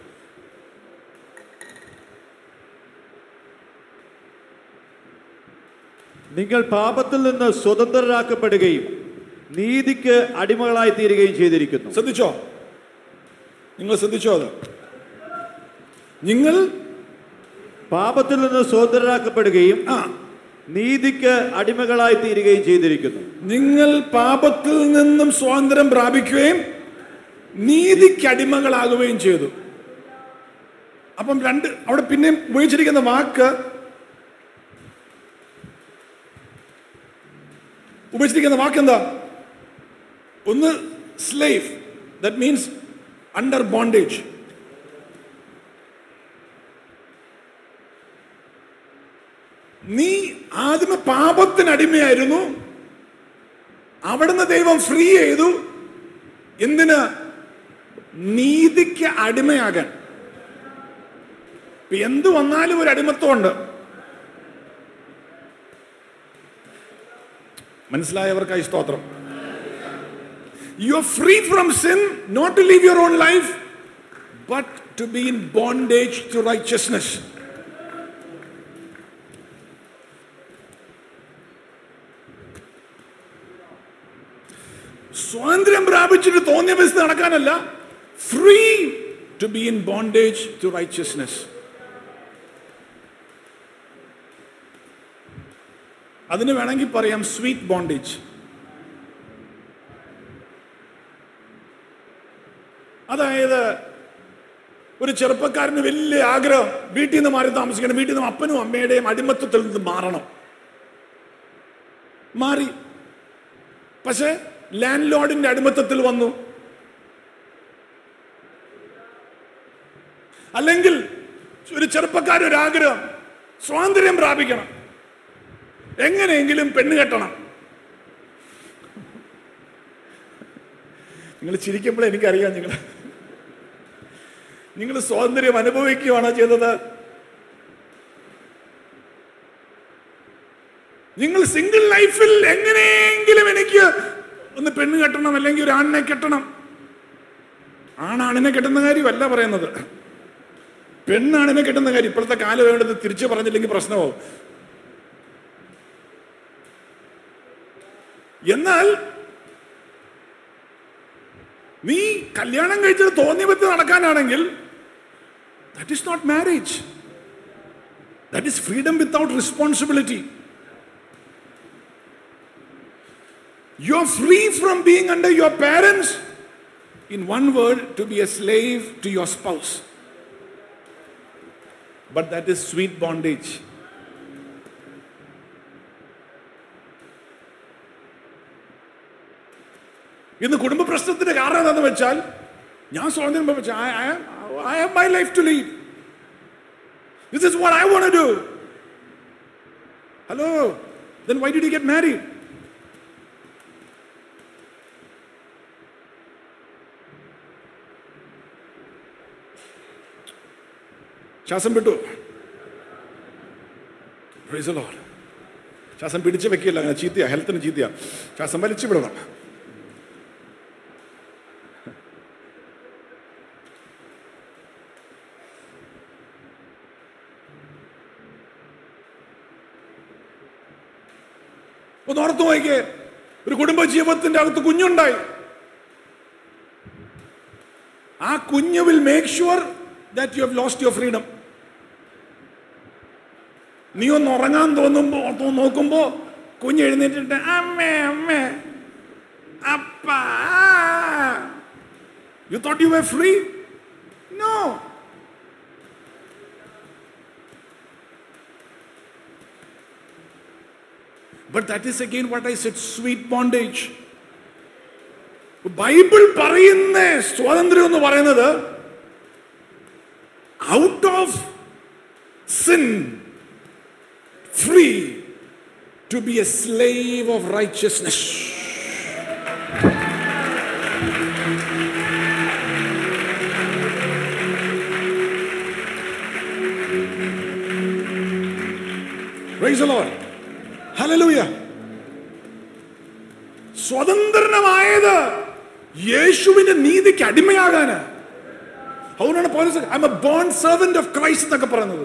നിങ്ങൾ പാപത്തിൽ നിന്ന് സ്വതന്ത്രരാക്കപ്പെടുകയും നീതിക്ക് അടിമകളായി തീരുകയും ചെയ്തിരിക്കുന്നു ശ്രദ്ധിച്ചോ നിങ്ങൾ ശ്രദ്ധിച്ചോ അത് നിങ്ങൾ പാപത്തിൽ നിന്ന് സ്വതന്ത്രരാക്കപ്പെടുകയും ആ നീതിക്ക് അടിമകളായി തീരുകയും ചെയ്തിരിക്കുന്നു നിങ്ങൾ പാപത്തിൽ നിന്നും സ്വാതന്ത്ര്യം പ്രാപിക്കുകയും നീതിക്ക് അടിമകളാകുകയും ചെയ്തു അപ്പം രണ്ട് അവിടെ പിന്നെയും ഉപയോഗിച്ചിരിക്കുന്ന വാക്ക് ഉപയോഗിച്ചിരിക്കുന്ന വാക്ക് എന്താ ഒന്ന് slave that means under bondage നീ ആദ്യമേ പാപത്തിന് അടിമയായിരുന്നു അവിടുന്ന് ദൈവം ഫ്രീ ചെയ്തു എന്തിന് നീതിക്ക് അടിമയാകാൻ ഇപ്പൊ എന്ത് വന്നാലും ഒരു അടിമത്വമുണ്ട് മനസ്സിലായവർക്കായി സ്തോത്രം you are free from sin not to live your own life but to be in bondage to righteousness സ്വാതന്ത്ര്യം പ്രാപിച്ചിട്ട് തോന്നിയ ബസ് നടക്കാനല്ല free to be in bondage to righteousness അതിന് വേണമെങ്കിൽ പറയാം സ്വീറ്റ് ബോണ്ടേജ് അതായത് ഒരു ചെറുപ്പക്കാരന് വലിയ ആഗ്രഹം വീട്ടിൽ നിന്ന് മാറി താമസിക്കണം വീട്ടിൽ നിന്ന് അപ്പനും അമ്മയുടെയും അടിമത്തത്തിൽ നിന്ന് മാറണം മാറി പക്ഷെ ലാൻഡ് ലോഡിന്റെ അടിമത്തത്തിൽ വന്നു അല്ലെങ്കിൽ ഒരു ചെറുപ്പക്കാരൻ ഒരു ആഗ്രഹം സ്വാതന്ത്ര്യം പ്രാപിക്കണം എങ്ങനെയെങ്കിലും പെണ്ണ് കെട്ടണം നിങ്ങൾ ചിരിക്കുമ്പോൾ എനിക്കറിയാം നിങ്ങൾ നിങ്ങൾ സ്വാതന്ത്ര്യം അനുഭവിക്കുകയാണോ ചെയ്തത് നിങ്ങൾ സിംഗിൾ ലൈഫിൽ എങ്ങനെയെങ്കിലും എനിക്ക് ഒന്ന് പെണ്ണ് കെട്ടണം അല്ലെങ്കിൽ ഒരു ആണിനെ കെട്ടണം ആണാണിനെ കെട്ടുന്ന കാര്യമല്ല പറയുന്നത് പെണ്ണാണിനെ കെട്ടുന്ന കാര്യം ഇപ്പോഴത്തെ കാലം വേണ്ടത് തിരിച്ചു പറഞ്ഞില്ലെങ്കിൽ പ്രശ്നമാവും എന്നാൽ നീ കല്യാണം കഴിച്ചത് തോന്നിയ പറ്റി നടക്കാനാണെങ്കിൽ that is not marriage that is freedom without responsibility you are free from being under your parents in one word to be a slave to your spouse but that is sweet bondage ഇന്ന് കുടുംബ പ്രശ്നത്തിന്റെ കാരണം എന്താണെന്ന് വെച്ചാൽ ഞാൻ സ്വാതന്ത്ര്യം വെച്ചാൽ I have my life to live this is what I want do hello then why did you get married ശ്വാസം വിട്ടു Praise the Lord. ശ്വാസം പിടിച്ച് വെക്കില്ല അങ്ങനെ ചീത്തയാ ഹെൽത്തിന് ചീത്തയാ ശ്വാസം വലിച്ചു വിടണം ഒന്ന് ഓർത്തു നോക്കിയേ ഒരു കുടുംബ ജീവിതത്തിന്റെ അകത്ത് കുഞ്ഞുണ്ടായി ആ കുഞ്ഞ് will make sure that you have lost your freedom നീ ഒന്ന് ഉറങ്ങാൻ തോന്നുമ്പോ തോ- നോക്കുമ്പോ കുഞ്ഞ് എഴുന്നേറ്റിട്ട് അമ്മേ അമ്മേ അപ്പാ you thought you were free no But that is again what I said sweet bondage. Bible പറയുന്ന സ്വാതന്ത്ര്യം എന്ന് പറയുന്നത് out of sin free to be a slave of righteousness Praise the Lord. Hallelujah. സ്വതന്ത്രമായത് യേശുവിന്റെ നീതിക്ക് അടിമയാകാന് അതുകൊണ്ടാണ് പോലീസ് I am a bond servant of Christ എന്നൊക്കെ പറയുന്നത്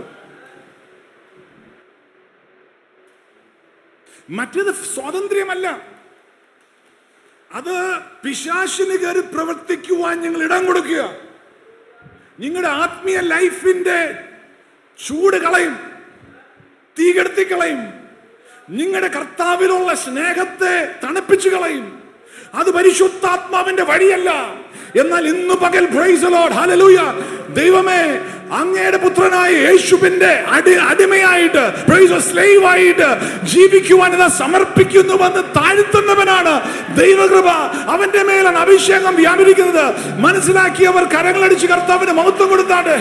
മറ്റേത് സ്വാതന്ത്ര്യമല്ല അത് പിശാശിന് കയറി പ്രവർത്തിക്കുവാൻ ഞങ്ങൾ ഇടം കൊടുക്കുക നിങ്ങളുടെ ആത്മീയ ലൈഫിന്റെ ചൂട് കളയും തീ കെടുത്തി കളയും നിങ്ങളുടെ കർത്താവിലുള്ള സ്നേഹത്തെ തണുപ്പിച്ചു കളയും അത് പരിശുദ്ധാത്മാവിന്റെ വഴിയല്ല എന്നാൽ ഇന്ന് പകൽ പ്രൈസ് ലോഡ് ഹല്ലേലൂയ ദൈവമേ അങ്ങയുടെ പുത്രനായ യേശുവിന്റെ അടി അടിമയായിട്ട് പ്രൈസ് സ്ലേവ് ആയിട്ട് ജീവിക്കുവാൻ ഇതാ സമർപ്പിക്കുന്നുവെന്ന് താഴ്ത്തുന്നവനാണ് ദൈവകൃപ അവന്റെ മേലാണ് അഭിഷേകം വ്യാപരിക്കുന്നത് മനസ്സിലാക്കിയവർ കരങ്ങളടിച്ച് കർത്താവിന് മഹത്വം കൊടുത്താട്ടെ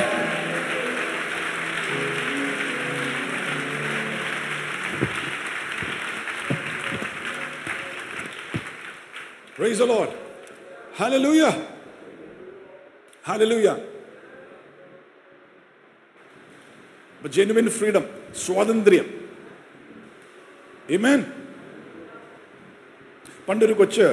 Praise the Lord. Hallelujah. Hallelujah. But genuine freedom, സ്വാതന്ത്ര്യം Amen. പണ്ടൊരു കൊച്ച്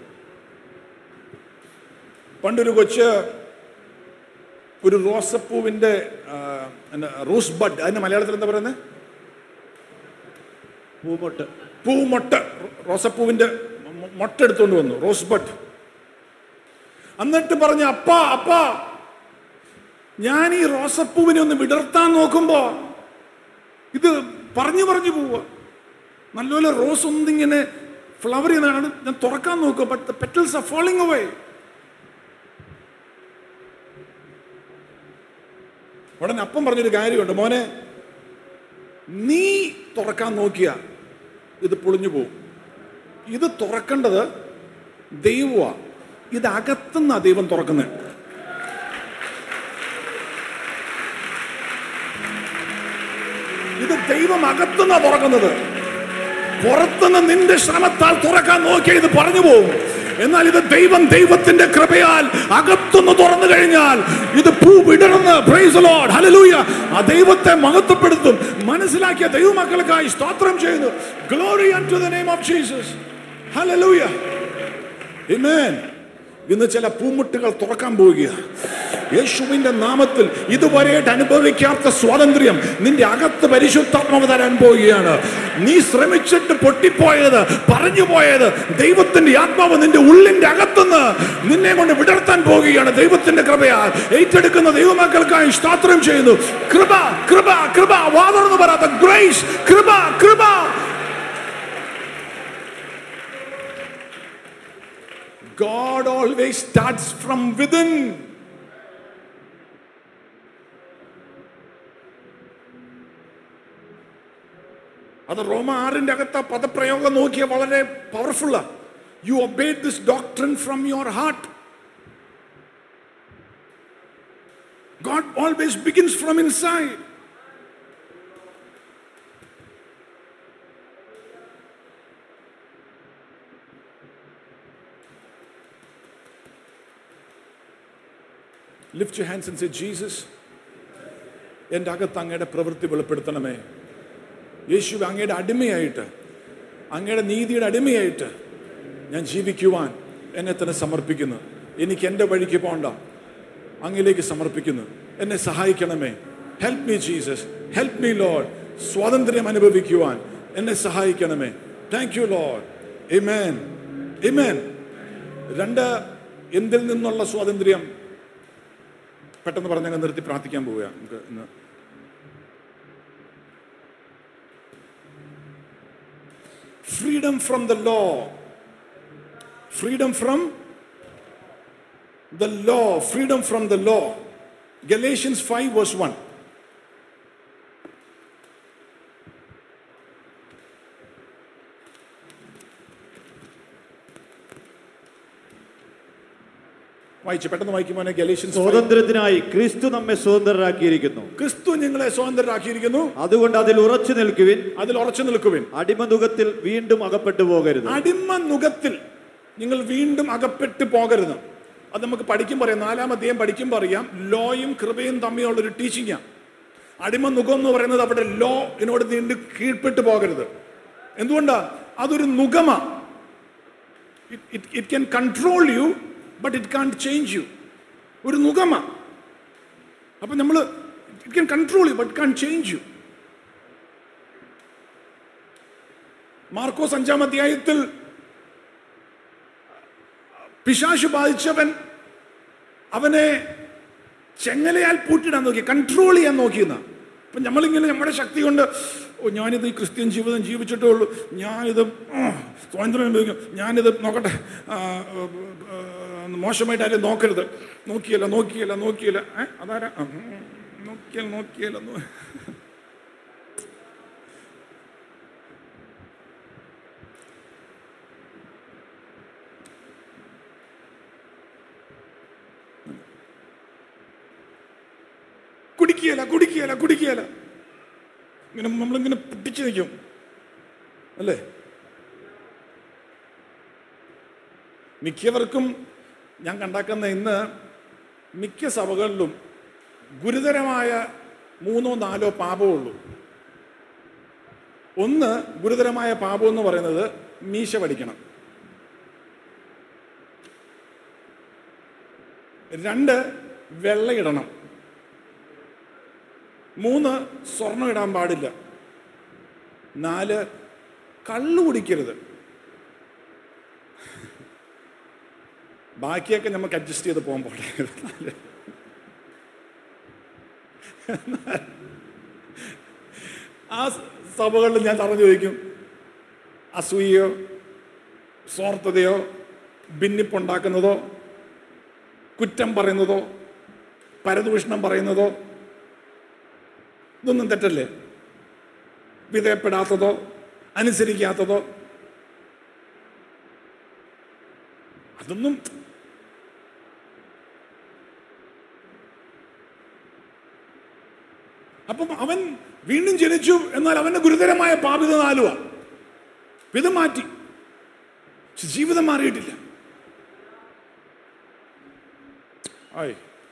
പണ്ടൊരു കൊച്ച് ഒരു റോസപ്പൂവിന്റെ ആ, എന്നാ, റോസ് ബഡ് അതിന്റെ മലയാളത്തിൽ എന്താ പറയുന്നത് പൂമൊട്ട് പൂമൊട്ട് റോസപ്പൂവിന്റെ മൊ- മുട്ട എടുത്തുകൊണ്ട് വന്നു റോസ് ബഡ് എന്നിട്ട് പറഞ്ഞു അപ്പാ അപ്പാ ഞാൻ ഈ റോസപ്പൂവിനെ ഒന്ന് വിടർത്താൻ നോക്കുമ്പോ ഇത് പറഞ്ഞു പറഞ്ഞു പോവുക നല്ലപോലെ റോസ് ഒന്നിങ്ങനെ ഫ്ലവർ ചെയ്യുന്നതാണ് ഞാൻ തുറക്കാൻ നോക്കുക but the petals are falling away ഉടനെ അപ്പം പറഞ്ഞൊരു കാര്യമുണ്ട് മോനെ നീ തുറക്കാൻ നോക്കിയ ഇത് പൊളിഞ്ഞു പോകും ഇത് തുറക്കേണ്ടത് ദൈവമാ ഇത് അകത്തുനിന്നാ ദൈവം തുറക്കുന്നത് ഇത് ദൈവം അകത്തുനിന്നാ തുറക്കുന്നത് പുറത്തുനിന്ന് നിന്റെ ശ്രമത്താൽ തുറക്കാൻ നോക്കിയ ഇത് പറഞ്ഞു പോകും എന്നാൽ ഇത് ദൈവം ദൈവത്തിന്റെ കൃപയാൽ അകത്തുനിന്ന് തുറന്നു കഴിഞ്ഞാൽ ഇത് പൂ വിടർന്ന് പ്രൈസ് ലോഡ് ഹല്ലേലൂയ ആ ദൈവത്തെ മഹത്വപ്പെടുത്തും മനസ്സിലാക്കിയ ദൈവമക്കൾക്കായി സ്തോത്രം ചെയ്യുന്നു glory to the name of Jesus hallelujah amen ഇന്ന് ചില പൂമുട്ടുകൾ തുറക്കാൻ പോവുകയാണ് യേശുവിന്റെ നാമത്തിൽ ഇതുവരെയായിട്ട് അനുഭവിക്കാത്ത സ്വാതന്ത്ര്യം നിന്റെ അകത്ത് പരിശുദ്ധാത്മാവ് തരാൻ പോവുകയാണ് നീ ശ്രമിച്ചിട്ട് പൊട്ടിപ്പോയത് പറഞ്ഞു പോയത് ദൈവത്തിന്റെ ആത്മാവ് നിന്റെ ഉള്ളിന്റെ അകത്തുനിന്ന് നിന്നെ കൊണ്ട് വിടർത്താൻ പോവുകയാണ് ദൈവത്തിന്റെ കൃപയാൽ ഏറ്റെടുക്കുന്ന ദൈവമക്കൾക്കായി സ്തോത്രം ചെയ്യുന്നു കൃപ കൃപ കൃപ വാതർന്ന് പറയാത്ത ഗ്രേസ് കൃപ കൃപ God always starts from within. അത് റോമ ആറിന്റെ അകത്ത് ആ പദപ്രയോഗം നോക്കിയ വളരെ പവർഫുള്ളാ you obeyed this doctrine from your heart God always begins from inside lift you hands and say Jesus എൻ്റെ അകത്ത് അങ്ങയുടെ പ്രവൃത്തി വെളിപ്പെടുത്തണമേ യേശു അങ്ങയുടെ അടിമയായിട്ട് അങ്ങയുടെ നീതിയുടെ അടിമയായിട്ട് ഞാൻ ജീവിക്കുവാൻ എന്നെ തന്നെ സമർപ്പിക്കുന്നു എനിക്ക് എൻ്റെ വഴിക്ക് പോകണ്ട അങ്ങിലേക്ക് സമർപ്പിക്കുന്നു എന്നെ സഹായിക്കണമേ help me Jesus help me Lord സ്വാതന്ത്ര്യം അനുഭവിക്കുവാൻ എന്നെ സഹായിക്കണമേ thank you Lord amen amen രണ്ട് എന്തിൽ നിന്നുള്ള സ്വാതന്ത്ര്യം പെട്ടെന്ന് പറഞ്ഞങ്ങ് നിർത്തി പ്രാർത്ഥിക്കാൻ പോവുക നമുക്ക് ഇന്ന് freedom from the law freedom from the law freedom from the law Galatians five verse one വായിച്ചു പെട്ടെന്ന് വായിക്കുമ്പോൾ ഗലേഷ്യൻസ് സ്വാതന്ത്ര്യത്തിനായി ക്രിസ്തു നമ്മെ സ്വതന്ത്രരാക്കിയിരിക്കുന്നു ക്രിസ്തു നിങ്ങളെ സ്വതന്ത്രരാക്കിയിരിക്കുന്നു അതുകൊണ്ട് അതിൽ ഉറച്ചു നിൽക്കുവിൻ അതിൽ ഉറച്ചു നിൽക്കുവിൻ അടിമനുഖത്തിൽ വീണ്ടും അകപ്പെട്ടു പോകരുത് അടിമ നുഖത്തിൽ നിങ്ങൾ വീണ്ടും അകപ്പെട്ട് പോകരുത് അത് നമുക്ക് പഠിക്കും പറയാം നാലാം അധ്യായം പഠിക്കുമ്പോൾ അറിയാം ലോയും കൃപയും തമ്മിലുള്ള ഒരു ടീച്ചിങ്ങാണ് അടിമ നുഖം എന്ന് പറയുന്നത് അവിടെ ലോ ഇതിനോട് നീണ്ട് കീഴ്പ്പെട്ട് പോകരുത് എന്തുകൊണ്ടാ അതൊരു നുഖമാ it can control you but it can't change you ഒരു നുഖമാ അപ്പൊ നമ്മൾ it can control you but can't change you മാർക്കോസ് അഞ്ചാം അധ്യായത്തിൽ പിശാശു ബാധിച്ചവൻ അവനെ ചെങ്ങലയാൽ പൂട്ടിടാൻ നോക്കി കൺട്രോൾ ചെയ്യാൻ നോക്കിയെന്ന അപ്പൊ നമ്മളിങ്ങനെ നമ്മുടെ ശക്തി കൊണ്ട് ഓ ഞാനിത് ഈ ക്രിസ്ത്യൻ ജീവിതം ജീവിച്ചിട്ടേ ഉള്ളൂ ഞാനിത് ഉം, സ്വാതന്ത്ര്യം അനുഭവിക്കും ഞാനിത് നോക്കട്ടെ ആ, ആ, മോശമായിട്ട് ആരും നോക്കരുത് നോക്കിയല്ല നോക്കിയല്ല നോക്കിയല്ല ഏ അതാരാ ആ, ഉം, നോക്കിയല്ല നോക്കിയല്ല നോ- കുടിക്കുകയല്ല കുടിക്കുകയല്ല കുടിക്കുകയല്ല ഇങ്ങനെ നമ്മളിങ്ങനെ പിടിച്ചു നിൽക്കും അല്ലേ മിക്കവർക്കും ഞാൻ കണ്ടാക്കുന്ന ഇന്ന് മിക്ക സഭകളിലും ഗുരുതരമായ മൂന്നോ നാലോ പാപമേ ഉള്ളൂ ഒന്ന് ഗുരുതരമായ പാപം എന്ന് പറയുന്നത് മീശ പഠിക്കണം രണ്ട് വെള്ളയിടണം മൂന്ന് സ്വർണം ഇടാൻ പാടില്ല നാല് കള്ളു കുടിക്കരുത് ബാക്കിയൊക്കെ നമുക്ക് അഡ്ജസ്റ്റ് ചെയ്ത് പോകാൻ പോട്ടെ ആ സഭകളിൽ ഞാൻ പറഞ്ഞു ചോദിക്കും അസൂയയോ സ്വാർത്ഥതയോ ഭിന്നിപ്പുണ്ടാക്കുന്നതോ കുറ്റം പറയുന്നതോ പരദൂഷണം പറയുന്നതോ ഇതൊന്നും തെറ്റല്ലേ വിധേയപ്പെടാത്തതോ അനുസരിക്കാത്തതോ അതൊന്നും അപ്പം അവൻ വീണ്ടും ജനിച്ചു എന്നാൽ അവന്റെ ഗുരുതരമായ പാപിത നാലുവ ഇത് മാറ്റി പക്ഷെ ജീവിതം മാറിയിട്ടില്ല ആയി.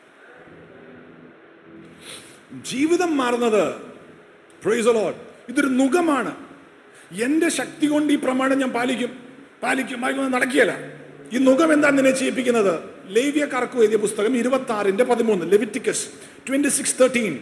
ജീവിതം മാറുന്നത് praise the Lord. ഇതൊരു നുഖമാണ് എന്റെ ശക്തി കൊണ്ട് ഈ പ്രമാണം ഞാൻ പാലിക്കും പാലിക്കും പാലിക്കും നടക്കിയല്ല ഈ നുഖം എന്താണ് നിന്നെ ചെയ്യിപ്പിക്കുന്നത് ലേവ്യക്കാർക്ക് എഴുതിയ പുസ്തകം ഇരുപത്തി ആറിന്റെ പതിമൂന്ന് ലെവിറ്റിക്കസ് ട്വന്റി സിക്സ് തേർട്ടീൻ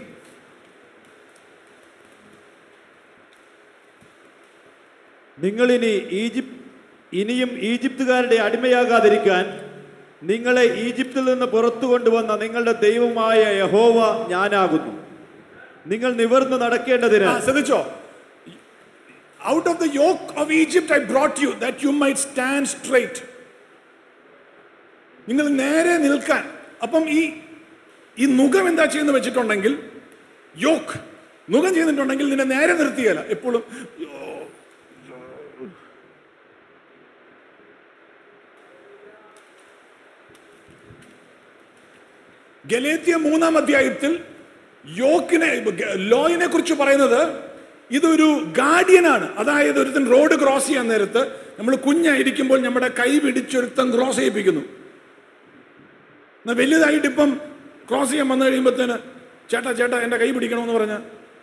നിങ്ങളിനി ഈജിപ്ത് ഇനിയും ഈജിപ്തുകാരുടെ അടിമയാകാതിരിക്കാൻ നിങ്ങളെ ഈജിപ്തിൽ നിന്ന് പുറത്തു കൊണ്ടുവന്ന നിങ്ങളുടെ ദൈവമായ യഹോവ ഞാനാകുന്നു നിങ്ങൾ നിവർന്ന് നടക്കേണ്ടതിന് ആ, ശ്രദ്ധിച്ചോ out of the yoke of Egypt I brought you that you might stand straight നിങ്ങൾ നേരെ നിൽക്കാൻ അപ്പം ഈ ഈ നുഖം എന്താ ചെയ്യുന്ന വെച്ചിട്ടുണ്ടെങ്കിൽ യോക്ക് നുഖം ചെയ്തിട്ടുണ്ടെങ്കിൽ നിന്നെ നേരെ നിർത്തിയല്ല എപ്പോഴും ഗലേത്യ മൂന്നാം അധ്യായത്തിൽ യോക്കിനെ ലോയിനെ കുറിച്ച് പറയുന്നത് ഇതൊരു ഗാർഡിയനാണ് അതായത് ഒരുത്തൻ റോഡ് ക്രോസ് ചെയ്യാൻ നേരത്ത് നമ്മൾ കുഞ്ഞായിരിക്കുമ്പോൾ നമ്മുടെ കൈ പിടിച്ചൊരുത്തൻ ക്രോസ് ചെയ്യിപ്പിക്കുന്നു എന്നാൽ വലുതായിട്ട് ഇപ്പം ക്രോസ് ചെയ്യാൻ വന്നു കഴിയുമ്പോഴത്തേന് ചേട്ടാ ചേട്ടാ എൻ്റെ കൈ പിടിക്കണമെന്ന് പറഞ്ഞ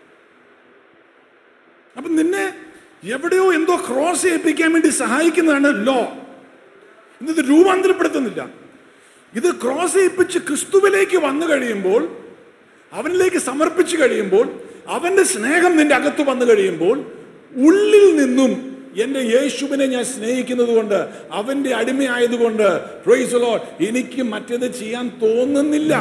അപ്പം നിന്നെ എവിടെയോ എന്തോ ക്രോസ് ചെയ്യിപ്പിക്കാൻ വേണ്ടി സഹായിക്കുന്നതാണ് ലോ ഇന്നത് രൂപാന്തരപ്പെടുത്തുന്നില്ല ഇത് ക്രോസ് ചെയ്യിപ്പിച്ച് ക്രിസ്തുവിലേക്ക് വന്നു കഴിയുമ്പോൾ അവനിലേക്ക് സമർപ്പിച്ചു കഴിയുമ്പോൾ അവന്റെ സ്നേഹം നിന്റെ അകത്ത് വന്നു കഴിയുമ്പോൾ ഉള്ളിൽ നിന്നും എന്റെ യേശുവിനെ ഞാൻ സ്നേഹിക്കുന്നത് കൊണ്ട് അവന്റെ അടിമയായതുകൊണ്ട് praise the Lord, എനിക്ക് മറ്റേത് ചെയ്യാൻ തോന്നുന്നില്ല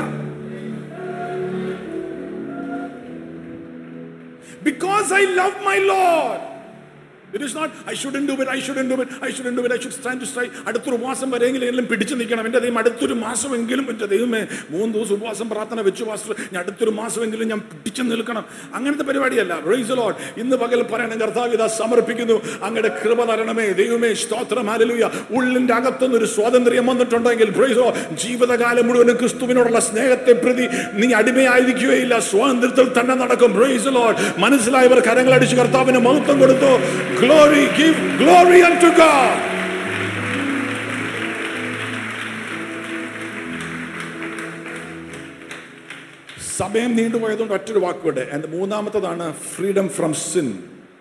because I love my Lord. It is not, I shouldn't do it, I shouldn't do it, I shouldn't do it, I should stand to strike. അടുത്തൊരു മാസം വരെയെങ്കിലും എല്ലാം പിടിച്ചു നിൽക്കണം എൻ്റെ ദൈവം അടുത്തൊരു മാസമെങ്കിലും എൻ്റെ ദൈവമേ മൂന്ന് ദിവസം ഉപവാസം പ്രാർത്ഥന വെച്ചു പാസ്റ്റർ ഞാൻ അടുത്തൊരു മാസമെങ്കിലും ഞാൻ പിടിച്ചു നിൽക്കണം അങ്ങനത്തെ പരിപാടിയല്ല റൈസ് ലോഡ് ഇന്ന് പകൽ പറയണം കർത്താവ് ഇതാ സമർപ്പിക്കുന്നു അങ്ങയുടെ കൃപ തരണമേ ദൈവമേ സ്തോത്രം ഹല്ലേലൂയ ഉള്ളിൻ്റെ അകത്തുനിന്ന് ഒരു സ്വാതന്ത്ര്യം വന്നിട്ടുണ്ടെങ്കിൽ praise the Lord. ജീവിതകാലം മുഴുവനും ക്രിസ്തുവിനോടുള്ള സ്നേഹത്തെ പ്രതി നീ അടിമയായിരിക്കുകയില്ല സ്വാതന്ത്ര്യത്തിൽ തന്നെ നടക്കും പ്രൈസ് ലോഡ് മനസ്സിലായവർ കരങ്ങളടിച്ച് കർത്താവിന് മഹത്വം കൊടുത്തു glory give glory to God സമയം നീണ്ടുപോയതുകൊണ്ട് ഒറ്റൊരു വാക്കുകൊണ്ട് ആൻഡ് മൂന്നാമത്തതാണ് ഫ്രീഡം ഫ്രം സിൻ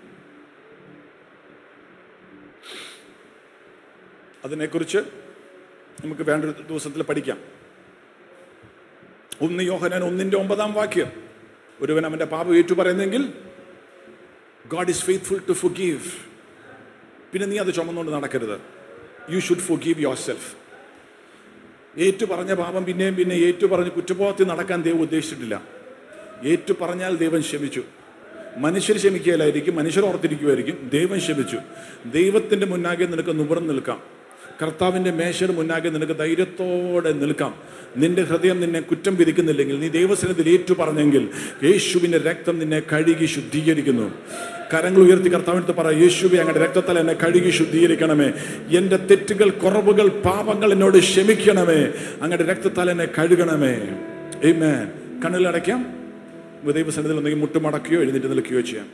അതിനെക്കുറിച്ച് നമുക്ക് വേണ്ട ഒരു ദിവസത്തിൽ പഠിക്കാം ഒന്ന് യോഹനാൻ ഒന്നിന്റെ ഒമ്പതാം വാക്യം ഒരുവൻ അവന്റെ പാപം ഏറ്റു പറയുന്നെങ്കിൽ God is faithful to forgive പിന്നെ നീ അത് ചുമന്നുകൊണ്ട് നടക്കരുത് you should forgive yourself ഏറ്റു പറഞ്ഞ പാപം പിന്നെയും പിന്നെ ഏറ്റു പറഞ്ഞ് കുറ്റബോധത്തിൽ നടക്കാൻ ദൈവം ഉദ്ദേശിച്ചിട്ടില്ല ഏറ്റു പറഞ്ഞാൽ ദൈവം ക്ഷമിച്ചു മനുഷ്യർ ക്ഷമിക്കുകയില്ലായിരിക്കും മനുഷ്യർ ഓർത്തിരിക്കുമായിരിക്കും ദൈവം ക്ഷമിച്ചു ദൈവത്തിന്റെ മുന്നാകെ നിനക്ക് നിവർന്ന് നിൽക്കാം കർത്താവിന്റെ മേശയുടെ മുന്നാകെ നിനക്ക് ധൈര്യത്തോടെ നിൽക്കാം നിന്റെ ഹൃദയം നിന്നെ കുറ്റം വിധിക്കുന്നില്ലെങ്കിൽ നീ ദൈവസനത്തിൽ ഏറ്റു പറഞ്ഞെങ്കിൽ യേശുവിന്റെ രക്തം നിന്നെ കഴുകി ശുദ്ധീകരിക്കുന്നു കരങ്ങൾ ഉയർത്തി കർത്താവിനടുത്ത് പറ യേശുവെ അങ്ങയുടെ രക്തത്താൽ എന്നെ കഴുകി ശുദ്ധീകരിക്കണമേ എൻ്റെ തെറ്റുകൾ കുറവുകൾ പാപങ്ങൾ എന്നോട് ക്ഷമിക്കണമേ അങ്ങയുടെ രക്തത്താൽ എന്നെ കഴുകണമേ ഏമേ കണ്ണിലടയ്ക്കാം ദൈവസന്നിധിയിൽ ഒന്നെങ്കിൽ മുട്ടുമടക്കുകയോ എഴുന്നേറ്റ് നിൽക്കുകയോ ചെയ്യാം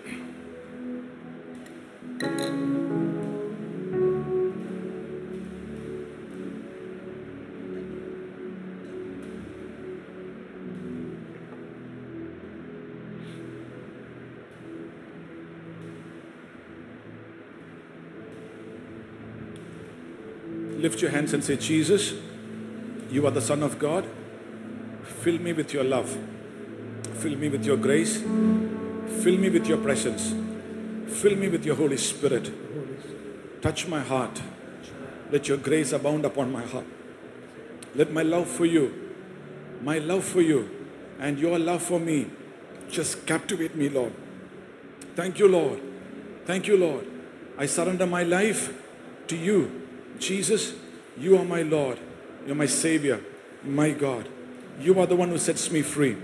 Lift your hands and say, Jesus, you are the Son of God. Fill me with your love. Fill me with your grace. Fill me with your presence. Fill me with your Holy Spirit. Touch my heart. Let your grace abound upon my heart. let my love for you, my love for you, and your love for me just captivate me, Lord. Thank you, Lord. Thank you, Lord. I surrender my life to you. Jesus, you are my Lord. You're my Savior, my God. You are the one who sets me free.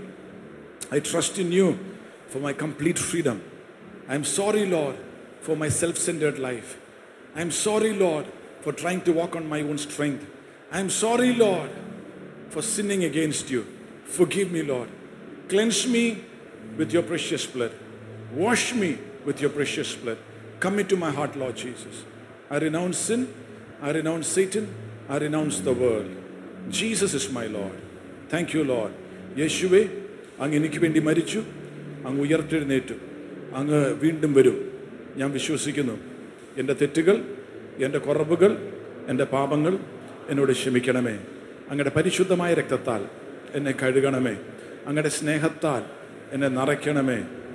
I trust in you for my complete freedom. I'm sorry, Lord, for my self centered life. I'm sorry, Lord, for trying to walk on my own strength. I'm sorry, Lord, for sinning against you. Forgive me, Lord. Cleanse me with your precious blood. Wash me with your precious blood. Come into my heart, Lord Jesus. I renounce sin. I renounce Satan. I renounce the world. Jesus is my Lord. Thank you Lord യേശുവേ അങ്ങ് എനിക്ക് വേണ്ടി മരിച്ചു അങ്ങ് ഉയർത്തെഴുന്നേറ്റു അങ്ങ് വീണ്ടും വരും ഞാൻ വിശ്വസിക്കുന്നു എൻ്റെ തെറ്റുകൾ എൻ്റെ കുറവുകൾ എൻ്റെ പാപങ്ങൾ എന്നോട് ക്ഷമിക്കണമേ അങ്ങയുടെ പരിശുദ്ധമായ രക്തത്താൽ എന്നെ കഴുകണമേ അങ്ങയുടെ സ്നേഹത്താൽ എന്നെ നിറയ്ക്കണമേ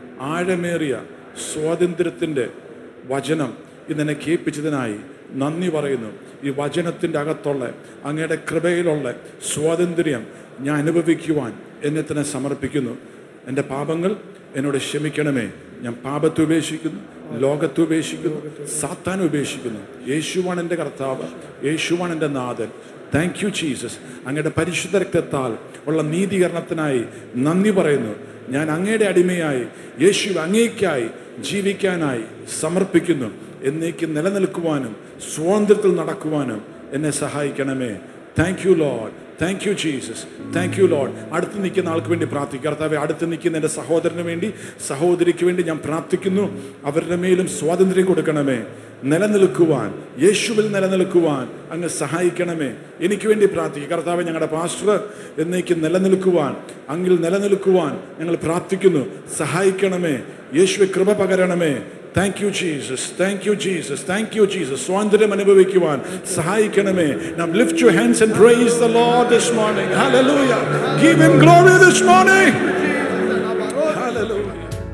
ആഴമേറിയ സ്വാതന്ത്ര്യത്തിൻ്റെ വചനം ഇന്നെന്നെ കേൾപ്പിച്ചതിനായി നന്ദി പറയുന്നു ഈ വചനത്തിൻ്റെ അകത്തുള്ള അങ്ങയുടെ കൃപയിലുള്ള സ്വാതന്ത്ര്യം ഞാൻ അനുഭവിക്കുവാൻ എന്നെ തന്നെ സമർപ്പിക്കുന്നു എൻ്റെ പാപങ്ങൾ എന്നോട് ക്ഷമിക്കണമേ ഞാൻ പാപത്തെ ഉപേക്ഷിക്കുന്നു ലോകത്തെ ഉപേക്ഷിക്കുന്നു സാത്താൻ ഉപേക്ഷിക്കുന്നു യേശുവാണ് എൻ്റെ കർത്താവ് യേശുവാണ് എൻ്റെ നാഥൻ താങ്ക് യു ജീസസ് അങ്ങയുടെ പരിശുദ്ധ രക്തത്താൽ ഉള്ള നീതീകരണത്തിനായി നന്ദി പറയുന്നു ഞാൻ അങ്ങയുടെ അടിമയായി യേശു അങ്ങേക്കായി ജീവിക്കാനായി സമർപ്പിക്കുന്നു എന്നേക്ക് നിലനിൽക്കുവാനും സ്വാതന്ത്ര്യത്തിൽ നടക്കുവാനും എന്നെ സഹായിക്കണമേ thank you Lord thank you Jesus thank you Lord അടുത്ത് നിൽക്കുന്ന ആൾക്ക് വേണ്ടി പ്രാർത്ഥിക്കുക കർത്താവെ അടുത്ത് നിൽക്കുന്ന എൻ്റെ സഹോദരന് വേണ്ടി സഹോദരിക്ക് വേണ്ടി ഞാൻ പ്രാർത്ഥിക്കുന്നു അവരുടെ മേലും സ്വാതന്ത്ര്യം കൊടുക്കണമേ നിലനിൽക്കുവാൻ യേശുവിൽ നിലനിൽക്കുവാൻ അങ്ങ് സഹായിക്കണമേ എനിക്ക് വേണ്ടി പ്രാർത്ഥിക്കുക കർത്താവ് ഞങ്ങളുടെ പാസ്റ്റർ എന്നേക്ക് നിലനിൽക്കുവാൻ അങ്ങിൽ നിലനിൽക്കുവാൻ ഞങ്ങൾ പ്രാർത്ഥിക്കുന്നു സഹായിക്കണമേ യേശുവെ കൃപ പകരണമേ thank you Jesus thank you Jesus thank you Jesus സ്വാതന്ത്ര്യം അനുഭവിക്കുവാൻ സഹായിക്കണമേ നാം lift you hands and praise the Lord this morning hallelujah give him glory this morning hallelujah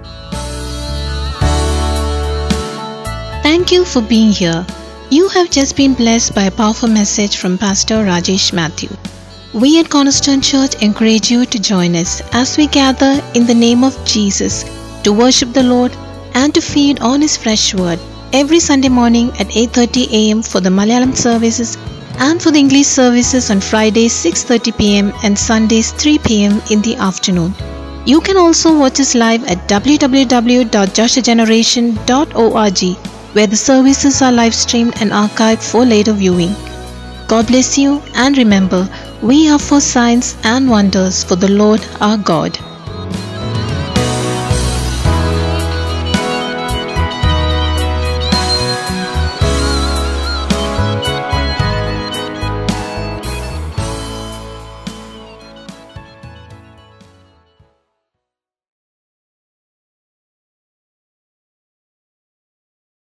Thank you for being here. You have just been blessed by a powerful message from Pastor Rajesh Matthew. We at Cornerstone Church encourage you to join us as we gather in the name of Jesus to worship the Lord and to feed on his fresh word every Sunday morning at 8:30 a.m. for the Malayalam services and for the English services on Fridays 6:30 p.m. and Sundays 3 p.m. in the afternoon. You can also watch us live at www.joshageneration.org where the services are live streamed and archived for later viewing. God bless you and remember, we are for signs and wonders for the Lord our God.